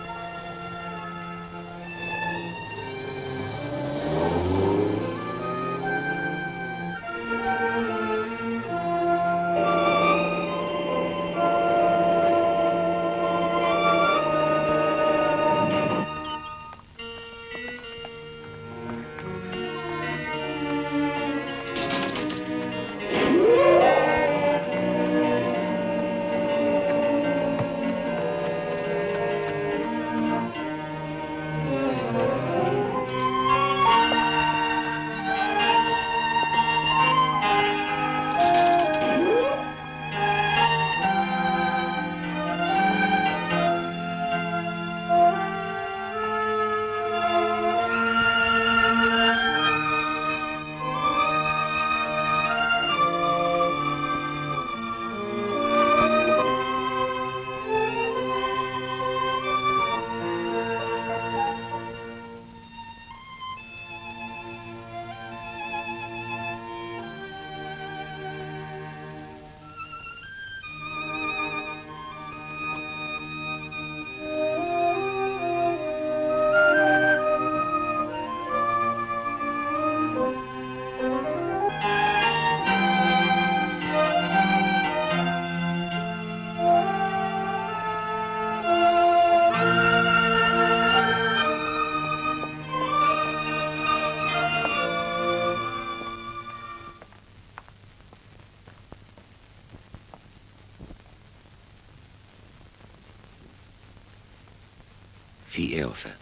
في ايه يا وفاء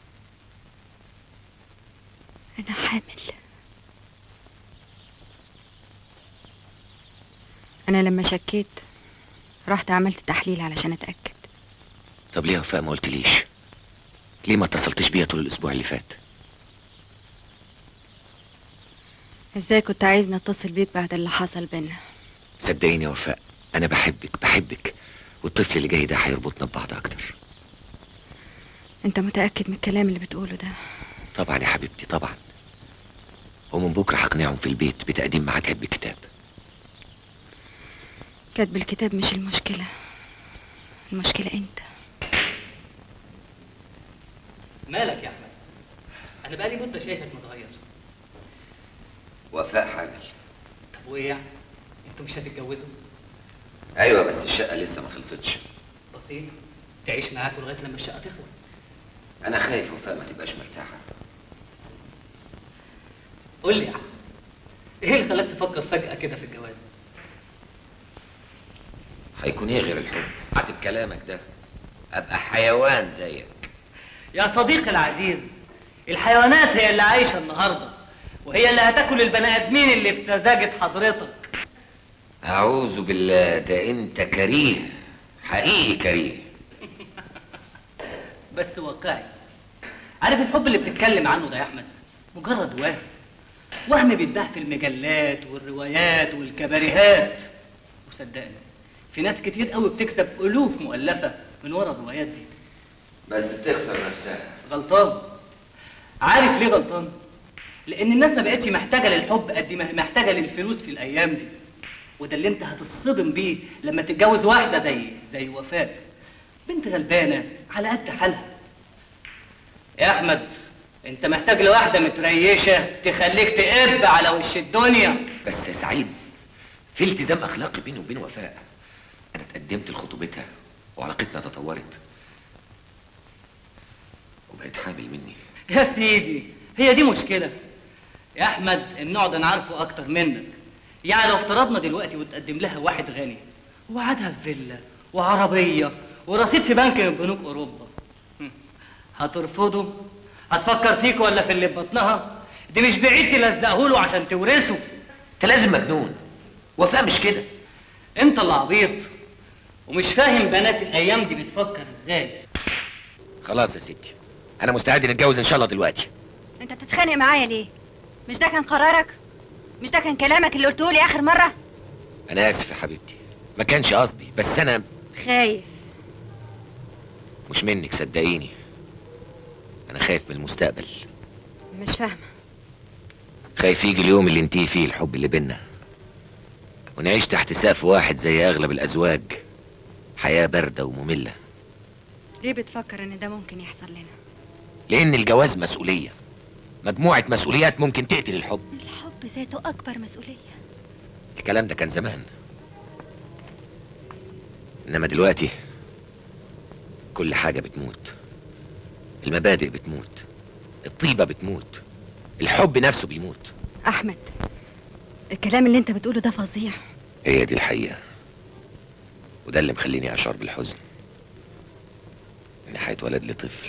انا حامل انا لما شكيت رحت عملت تحليل علشان اتاكد طب ليه يا وفاء ما قلتليش ليه ما اتصلتش بيا طول الاسبوع اللي فات ازاي كنت عايزني اتصل بيك بعد اللي حصل بينا صدقيني يا وفاء انا بحبك بحبك والطفل اللي جاي ده هيربطنا ببعض اكتر انت متأكد من الكلام اللي بتقوله ده طبعا يا حبيبتي طبعا ومن بكره هقنعهم في البيت بتقديم معاه كاتب كتاب كاتب الكتاب مش المشكلة المشكلة انت مالك يا احمد انا بقالي مده شايفك متغير وفاء حامل طب وايه يعني انتوا مش هتتجوزوا ايوه بس الشقه لسه ما خلصتش بسيط تعيش معاكوا لغايه لما الشقه تخلص انا خايف وفاء ما تبقاش مرتاحه قول لي يا احمد ايه اللي خلاك تفكر فجاه كده في الجواز هيكون ايه غير الحب عاتب كلامك ده ابقى حيوان زيك يا صديقي العزيز الحيوانات هي اللي عايشه النهارده وهي اللي هتاكل البني ادمين اللي في سذاجه حضرتك اعوذ بالله ده انت كريه حقيقي كريه بس واقعي عارف الحب اللي بتتكلم عنه ده يا احمد مجرد وهم وهم بيتباع في المجلات والروايات والكباريهات وصدقني في ناس كتير قوي بتكسب الوف مؤلفه من ورا الروايات دي بس بتخسر نفسها غلطان عارف ليه غلطان لان الناس ما بقتش محتاجه للحب قد ما هي محتاجه للفلوس في الايام دي وده اللي انت هتتصدم بيه لما تتجوز واحده زي زي وفاء بنت غلبانه على قد حالها يا احمد انت محتاج لواحده متريشه تخليك تقب على وش الدنيا بس يا سعيد في التزام اخلاقي بيني وبين وفاء انا اتقدمت لخطوبتها وعلاقتنا تطورت وبقت حامل مني يا سيدي هي دي مشكلة يا أحمد النوع ده أنا عارفه أكتر منك يعني لو افترضنا دلوقتي وتقدم لها واحد غني وعدها في فيلا وعربية ورصيد في بنك من بنوك أوروبا هم، هترفضه؟ هتفكر فيك ولا في اللي في بطنها؟ دي مش بعيد تلزقه له عشان تورثه انت لازم مجنون وفاء مش كده انت اللي عبيط ومش فاهم بنات الايام دي بتفكر ازاي خلاص يا ستي انا مستعد نتجوز ان شاء الله دلوقتي انت بتتخانق معايا ليه مش ده كان قرارك مش ده كان كلامك اللي قلته لي اخر مره انا اسف يا حبيبتي ما كانش قصدي بس انا خايف مش منك صدقيني انا خايف من المستقبل مش فاهمه خايف يجي اليوم اللي ينتهي فيه الحب اللي بينا ونعيش تحت سقف واحد زي اغلب الازواج حياه بارده وممله ليه بتفكر ان ده ممكن يحصل لنا لان الجواز مسؤوليه مجموعه مسؤوليات ممكن تقتل الحب الحب ذاته اكبر مسؤوليه الكلام ده كان زمان انما دلوقتي كل حاجه بتموت المبادئ بتموت الطيبه بتموت الحب نفسه بيموت احمد الكلام اللي انت بتقوله ده فظيع هي دي الحقيقه وده اللي مخليني اشعر بالحزن ان هيتولد لي طفل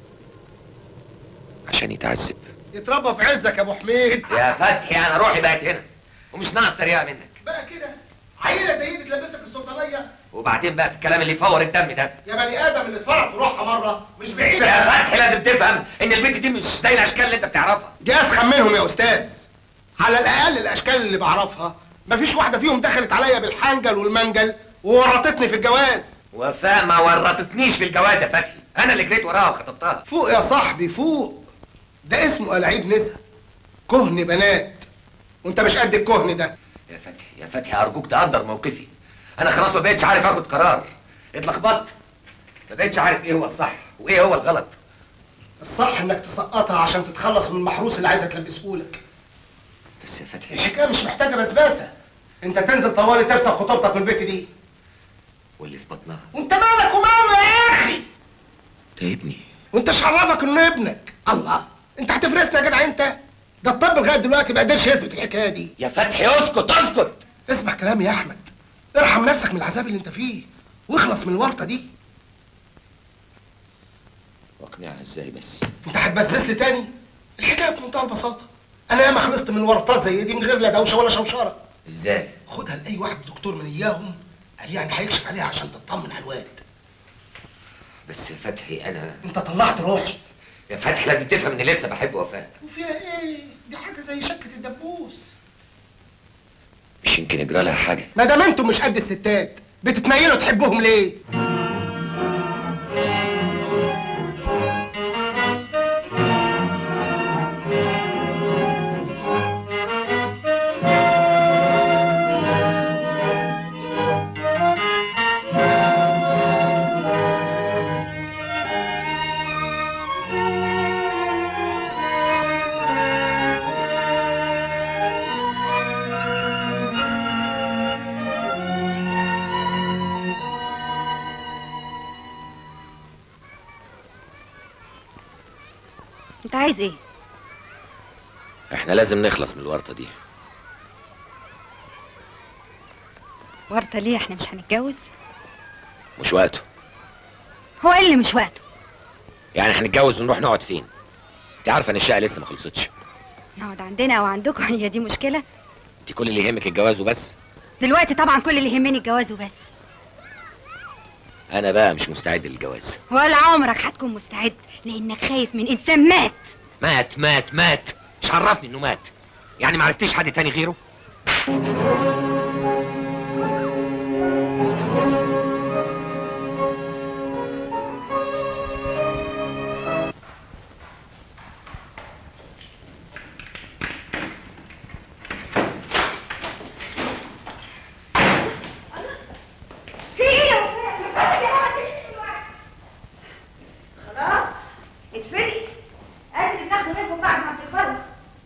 عشان يتعذب يتربى في عزك يا ابو حميد يا فتحي انا روحي بقت هنا ومش ناقص تريقه منك بقى كده عيله زي دي تلبسك السلطانيه وبعدين بقى في الكلام اللي يفور الدم ده يا بني ادم اللي اتفرط في روحها مره مش بعيده يا فتحي لازم تفهم ان البنت دي مش زي الاشكال اللي انت بتعرفها دي اسخن منهم يا استاذ على الاقل الاشكال اللي بعرفها مفيش واحده فيهم دخلت عليا بالحنجل والمنجل وورطتني في الجواز وفاء ما ورطتنيش في الجواز يا فتحي انا اللي جريت وراها وخطبتها فوق يا صاحبي فوق ده اسمه ألعيب نزهة كهن بنات وانت مش قد الكهن ده يا فتحي يا فتحي ارجوك تقدر موقفي انا خلاص ما بقتش عارف اخد قرار اتلخبطت ما بقتش عارف ايه هو الصح وايه هو الغلط الصح انك تسقطها عشان تتخلص من المحروس اللي عايزه تلبسهولك بس يا فتحي الحكايه مش محتاجه بسباسه انت تنزل طوالي ترسم خطوبتك من البيت دي واللي في بطنها وانت مالك وماله يا اخي ده ابني وانت ايش عرفك انه ابنك الله انت هتفرسنا يا جدع انت ده الطب لغايه دلوقتي ما قدرش يثبت الحكايه دي يا فتحي اسكت اسكت اسمع كلامي يا احمد ارحم نفسك من العذاب اللي انت فيه واخلص من الورطه دي واقنعها ازاي بس انت هتبسبس لي تاني الحكايه بمنتهى البساطه انا ياما خلصت من ورطات زي دي من غير لا دوشه ولا شوشره ازاي خدها لاي واحد دكتور من اياهم قال يعني هيكشف عليها عشان تطمن على الواد بس فتحي انا انت طلعت روحي يا فتحي لازم تفهم اني لسه بحب وفاء وفيها ايه دي حاجه زي شكه الدبوس مش يمكن يجرى لها حاجه ما دام انتم مش قد الستات بتتنيلوا تحبوهم ليه انت عايز ايه احنا لازم نخلص من الورطه دي ورطة ليه احنا مش هنتجوز مش وقته هو ايه اللي مش وقته يعني هنتجوز ونروح نقعد فين انت عارفه ان الشقه لسه ما خلصتش نقعد عندنا او عندكم هي دي مشكلة انت كل اللي يهمك الجواز وبس دلوقتي طبعا كل اللي يهمني الجواز وبس انا بقى مش مستعد للجواز ولا عمرك هتكون مستعد لانك خايف من انسان مات مات مات مات مش عرفني انه مات يعني ما عرفتيش حد تاني غيره في ايه يا وفاء؟ ما فاتك يا ماما تلبسي الوقت. خلاص اتفقي ادي اللي بناخده منكم بعد ما بتكبروا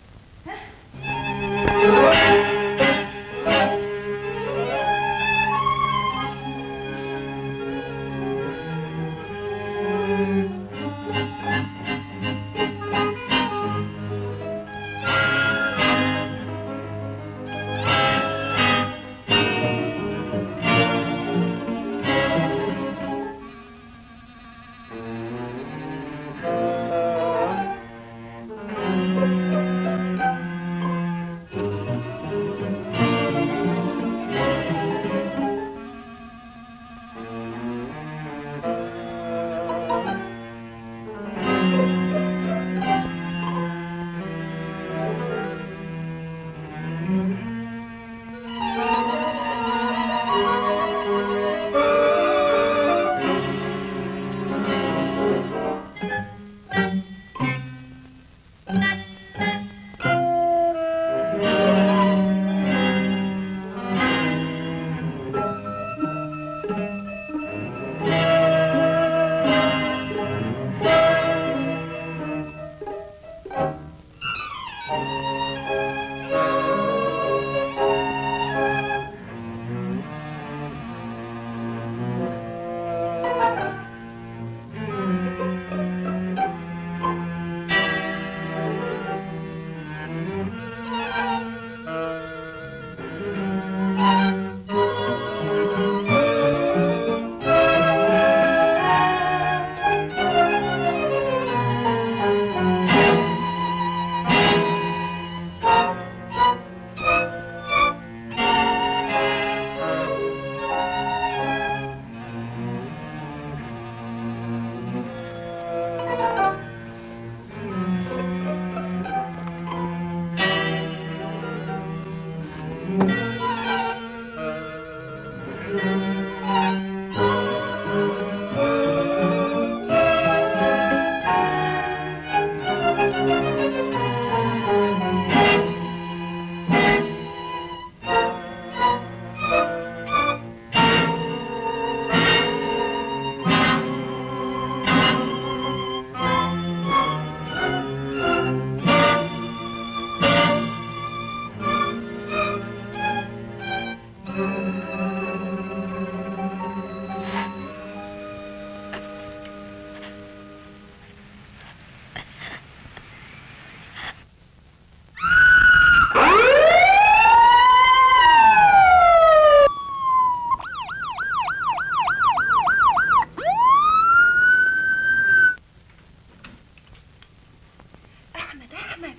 احمد احمد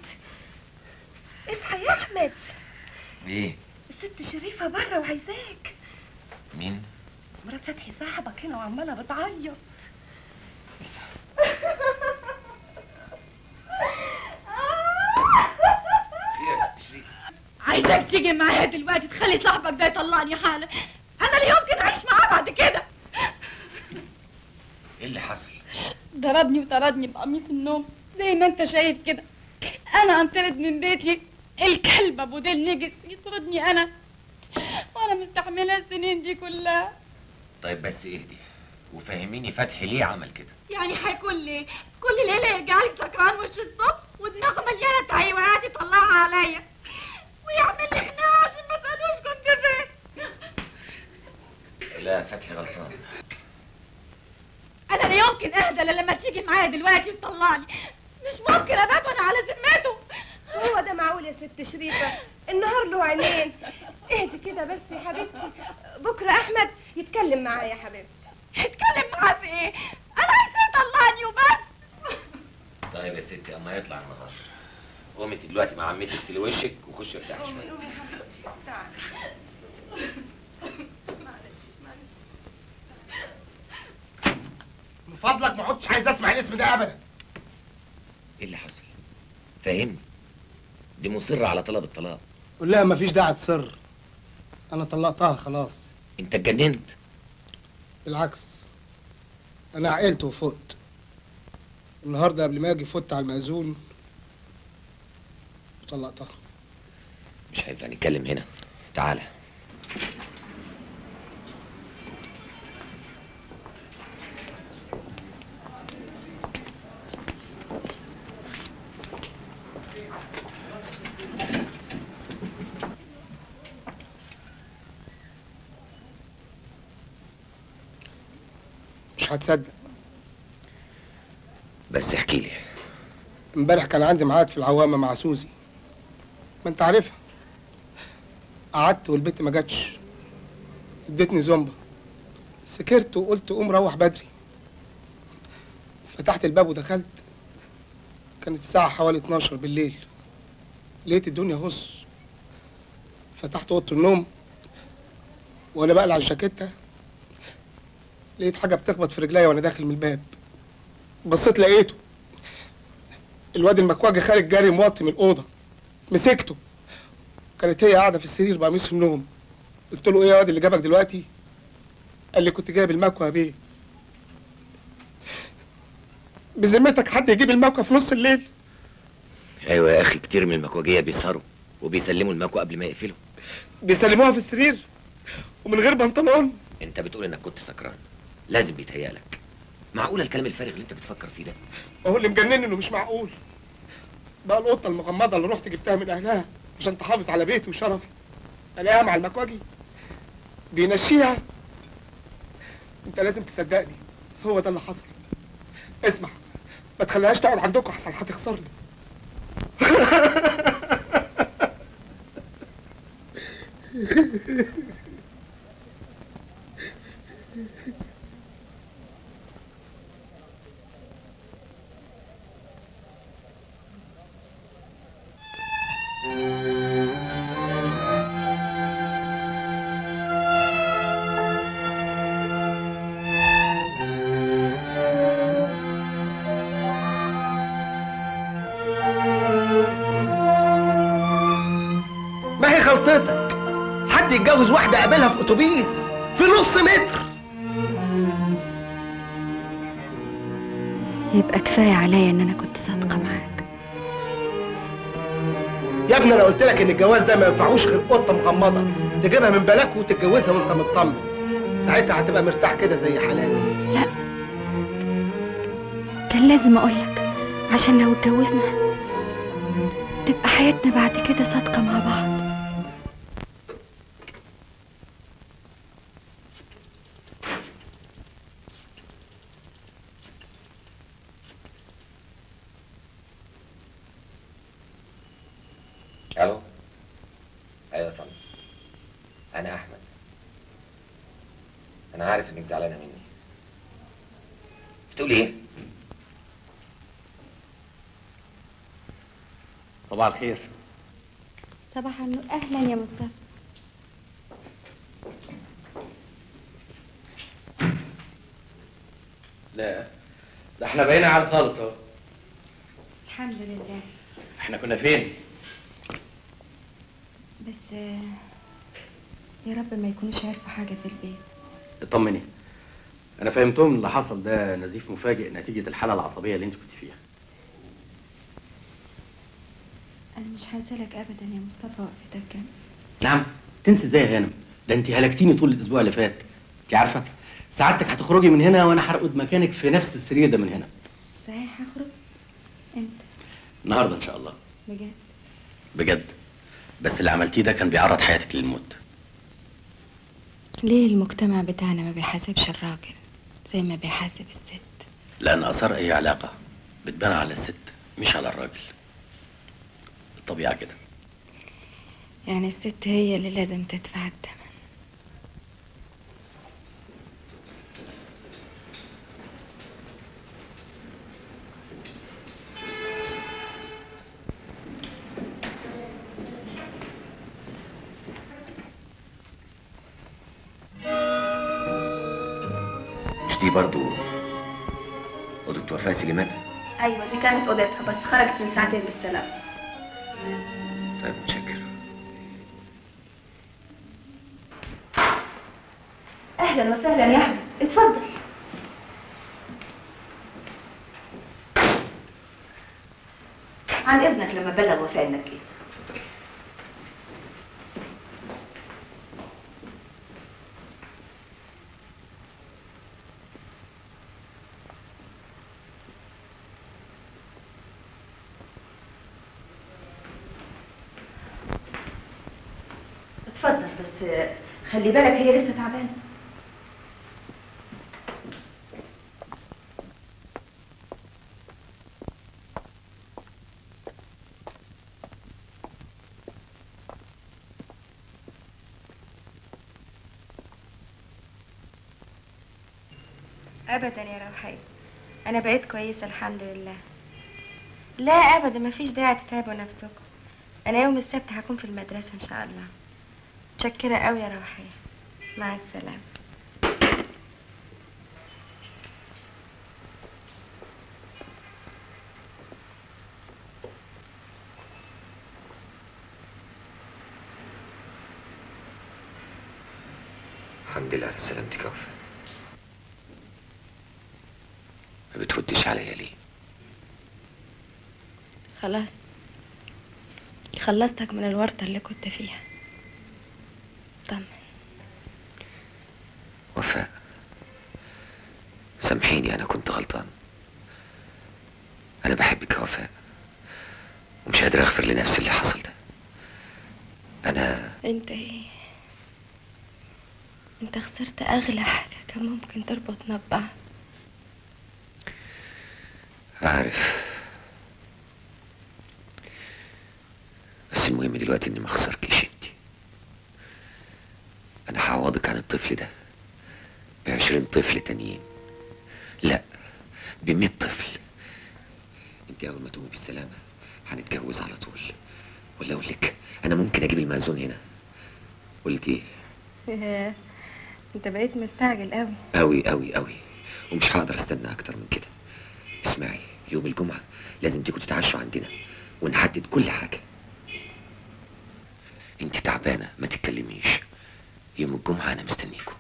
اصحى يا احمد ايه الست شريفه بره وعايزاك مين مرات فتحي صاحبك هنا وعماله بتعيط عايزاك تيجي معايا دلوقتي تخلي صاحبك ده يطلعني حالا انا لا يمكن اعيش معاه بعد كده ايه اللي حصل ضربني وطردني بقميص النوم زي ما انت شايف كده انا انطرد من بيتي الكلب ابو ديل نجس يطردني انا وانا مستحمله السنين دي كلها طيب بس اهدي وفهميني فتحي ليه عمل كده يعني هيكون ليه كل ليله يرجع لي سكران وش الصبح ودماغه مليانه تهيؤات يطلعها عليا ويعمل لي خناقه عشان ما اسالوش كنت فين لا فتحي غلطان انا لا يمكن اهدى الا لما تيجي معايا دلوقتي وتطلعني مش ممكن ابات وانا على ذمته هو ده معقول يا ست شريفة النهار له عينين اهدي كده بس يا حبيبتي بكرة أحمد يتكلم معايا يا حبيبتي يتكلم معاه في ايه انا عايزاه يطلعني وبس طيب يا ستي اما يطلع النهار قومي انت دلوقتي مع عمتك اغسلي وشك وخشي ارتاحي شويه من فضلك ما عدتش عايز اسمع الاسم ده ابدا ايه اللي حصل فهمني دي مصرة على طلب الطلاق قول لها مفيش داعي تصر انا طلقتها خلاص انت اتجننت بالعكس انا عقلت وفقت النهارده قبل ما اجي فت على المأذون وطلقتها مش هينفع نتكلم هنا تعالى مش هتصدق بس احكي لي امبارح كان عندي ميعاد في العوامة مع سوزي ما انت عارفها قعدت والبنت ما جاتش ادتني زومبا سكرت وقلت قوم روح بدري فتحت الباب ودخلت كانت الساعة حوالي 12 بالليل لقيت الدنيا هص فتحت اوضه النوم وانا بقلع الجاكيتة لقيت حاجة بتخبط في رجليا وانا داخل من الباب بصيت لقيته الواد المكواجي خارج جاري موطي من الأوضة مسكته كانت هي قاعدة في السرير بقميص النوم قلت له ايه يا واد اللي جابك دلوقتي قال لي كنت جايب المكوى يا بيه بذمتك حد يجيب المكوى في نص الليل ايوه يا اخي كتير من المكواجيه بيسهروا وبيسلموا المكوى قبل ما يقفلوا بيسلموها في السرير ومن غير بنطلون انت بتقول انك كنت سكران لازم بيتهيألك معقوله الكلام الفارغ اللي انت بتفكر فيه ده هو اللي مجنني انه مش معقول بقى القطه المغمضه اللي رحت جبتها من اهلها عشان تحافظ على بيتي وشرفي الاقيها مع المكواجي بينشيها انت لازم تصدقني هو ده اللي حصل اسمع ما تخليهاش تقعد عندكم احسن هتخسرني ما هي غلطتك حد يتجوز واحده قابلها في اتوبيس في نص متر يبقى كفاية عليا ان انا كنت صادقة معاك يا ابني انا قلت لك ان الجواز ده ما ينفعوش غير قطه مغمضه تجيبها من بلاك وتتجوزها وانت مطمن ساعتها هتبقى مرتاح كده زي حالاتي لا كان لازم اقولك عشان لو اتجوزنا تبقى حياتنا بعد كده صادقة مع بعض الو ايوه طبعا انا احمد انا عارف انك زعلانه مني بتقولي ايه صباح الخير صباح النور اهلا يا مصطفى لا ده احنا بقينا عال خالص اهو الحمد لله احنا كنا فين بس آه، يا رب ما يكونوش عرفوا حاجة في البيت اطمني انا فهمتهم إن اللي حصل ده نزيف مفاجئ نتيجه الحاله العصبيه اللي انت كنت فيها أنا مش هنسالك أبدا يا مصطفى وقفتك كام نعم تنسي ازاي يا هانم ده انت هلكتيني طول الاسبوع اللي فات انت عارفه سعادتك هتخرجي من هنا وانا هرقد مكانك في نفس السرير ده من هنا صحيح هخرج امتى النهارده ان شاء الله بجد بجد بس اللي عملتيه ده كان بيعرض حياتك للموت ليه المجتمع بتاعنا ما بيحاسبش الراجل زي ما بيحاسب الست لان اثار اي علاقه بتبان على الست مش على الراجل الطبيعه كده يعني الست هي اللي لازم تدفع الثمن مش دي برضو اوضه وفاه سليمان ايوه دي كانت اوضتها بس خرجت من ساعتين بالسلام طيب متشكر اهلا وسهلا يا احمد اتفضل عن اذنك لما بلغ وفاء انك جيت اتفضل بس خلي بالك هي لسه تعبانه ابدا يا روحية انا بقيت كويسه الحمد لله لا ابدا ما فيش داعي تتعبوا نفسكم انا يوم السبت هكون في المدرسه ان شاء الله متشكره قوي يا روحية مع السلامه الحمد لله على سلامتك يا وفاء ما بتردش عليا ليه خلاص خلصتك من الورطه اللي كنت فيها طمن وفاء سامحيني انا كنت غلطان انا بحبك يا وفاء ومش قادر اغفر لنفسي اللي حصل ده انا انت ايه انت خسرت اغلى حاجه كان ممكن تربطنا ببعض عارف بس المهم دلوقتي اني ما اخسركيش انت انا هعوضك عن الطفل ده بعشرين طفل تانيين لا بمية طفل انت اول ما تقومي بالسلامة هنتجوز على طول ولا اقول لك انا ممكن اجيب المأذون هنا قلت ايه انت بقيت مستعجل قوي قوي قوي قوي ومش هقدر استنى اكتر من كده اسمعي يوم الجمعة لازم تيجوا تتعشوا عندنا ونحدد كل حاجة انت تعبانة ما تتكلميش يوم الجمعة انا مستنيكم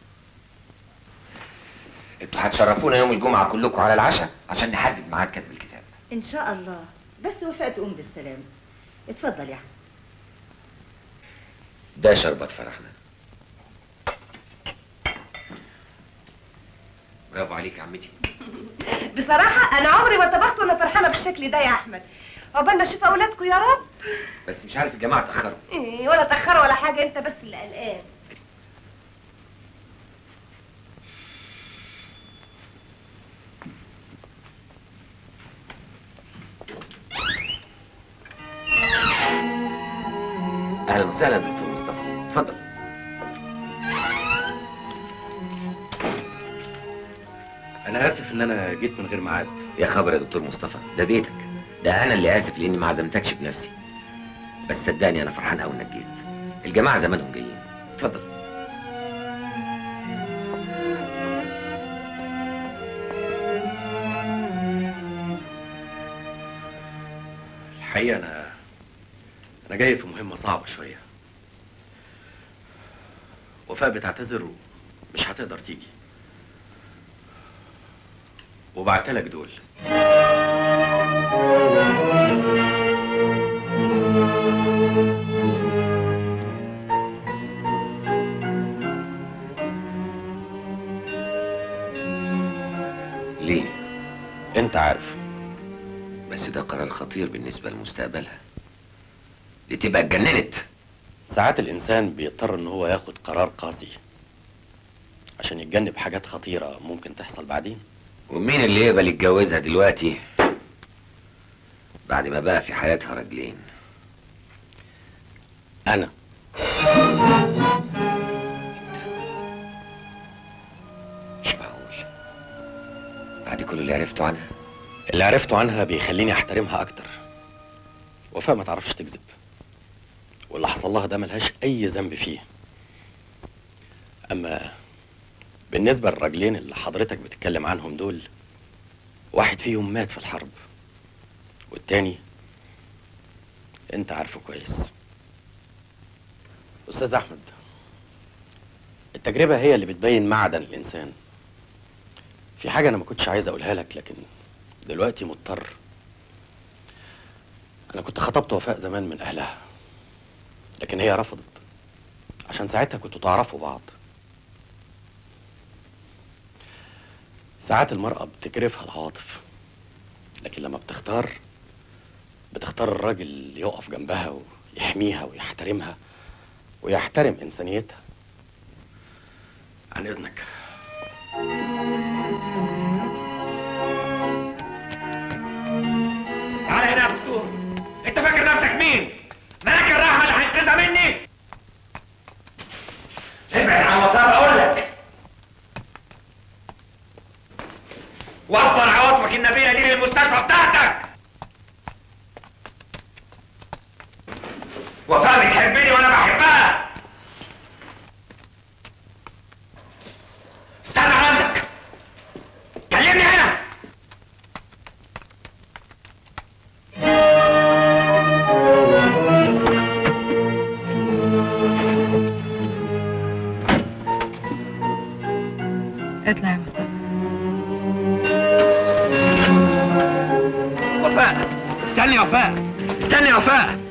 انتوا هتشرفونا يوم الجمعة كلكم على العشاء عشان نحدد ميعاد كتب الكتاب ان شاء الله بس وفاء تقوم بالسلامه اتفضل يا احمد ده شربت فرحنا برافو عليك يا عمتي بصراحة أنا عمري ما طبخت وأنا فرحانة بالشكل ده يا أحمد عقبال ما أشوف أولادكم يا رب بس مش عارف الجماعة اتأخروا إيه ولا تأخروا ولا حاجة أنت بس اللي قلقان اهلا وسهلا دكتور مصطفى اتفضل انا اسف ان انا جيت من غير ميعاد يا خبر يا دكتور مصطفى ده بيتك ده انا اللي اسف لاني ما عزمتكش بنفسي بس صدقني انا فرحان قوي انك جيت الجماعه زمانهم جايين اتفضل الحقيقه انا انا جاي في مهمه صعبه شويه وفاء بتعتذر مش هتقدر تيجي وبعتلك دول ليه؟ انت عارف بس ده قرار خطير بالنسبة لمستقبلها دي تبقى اتجننت ساعات الانسان بيضطر ان هو ياخد قرار قاسي عشان يتجنب حاجات خطيرة ممكن تحصل بعدين ومين اللي يقبل يتجوزها دلوقتي بعد ما بقى في حياتها رجلين انا مش معقول بعد كل اللي عرفته عنها اللي عرفته عنها بيخليني احترمها اكتر وفاء ما تعرفش تكذب واللي حصل لها ده ملهاش اي ذنب فيه اما بالنسبه للراجلين اللي حضرتك بتتكلم عنهم دول واحد فيهم مات في الحرب والتاني انت عارفه كويس استاذ احمد التجربه هي اللي بتبين معدن الانسان في حاجه انا ما كنتش عايز اقولها لك لكن دلوقتي مضطر انا كنت خطبت وفاء زمان من اهلها لكن هي رفضت عشان ساعتها كنتوا تعرفوا بعض ساعات المرأة بتكرفها العواطف لكن لما بتختار بتختار الراجل اللي يقف جنبها ويحميها ويحترمها ويحترم إنسانيتها عن إذنك تعالى هنا يا دكتور انت فاكر نفسك مين؟ ملاك الرحمه اللي هينقذها مني؟ ابعد عن المطار اقول لك وفر عواطفك النبيله دي للمستشفى بتاعتك وفاء بتحبني وانا بحبها استنى عندك كلمني هنا اطلع يا مصطفى وفاء استني يا وفاء استني يا وفاء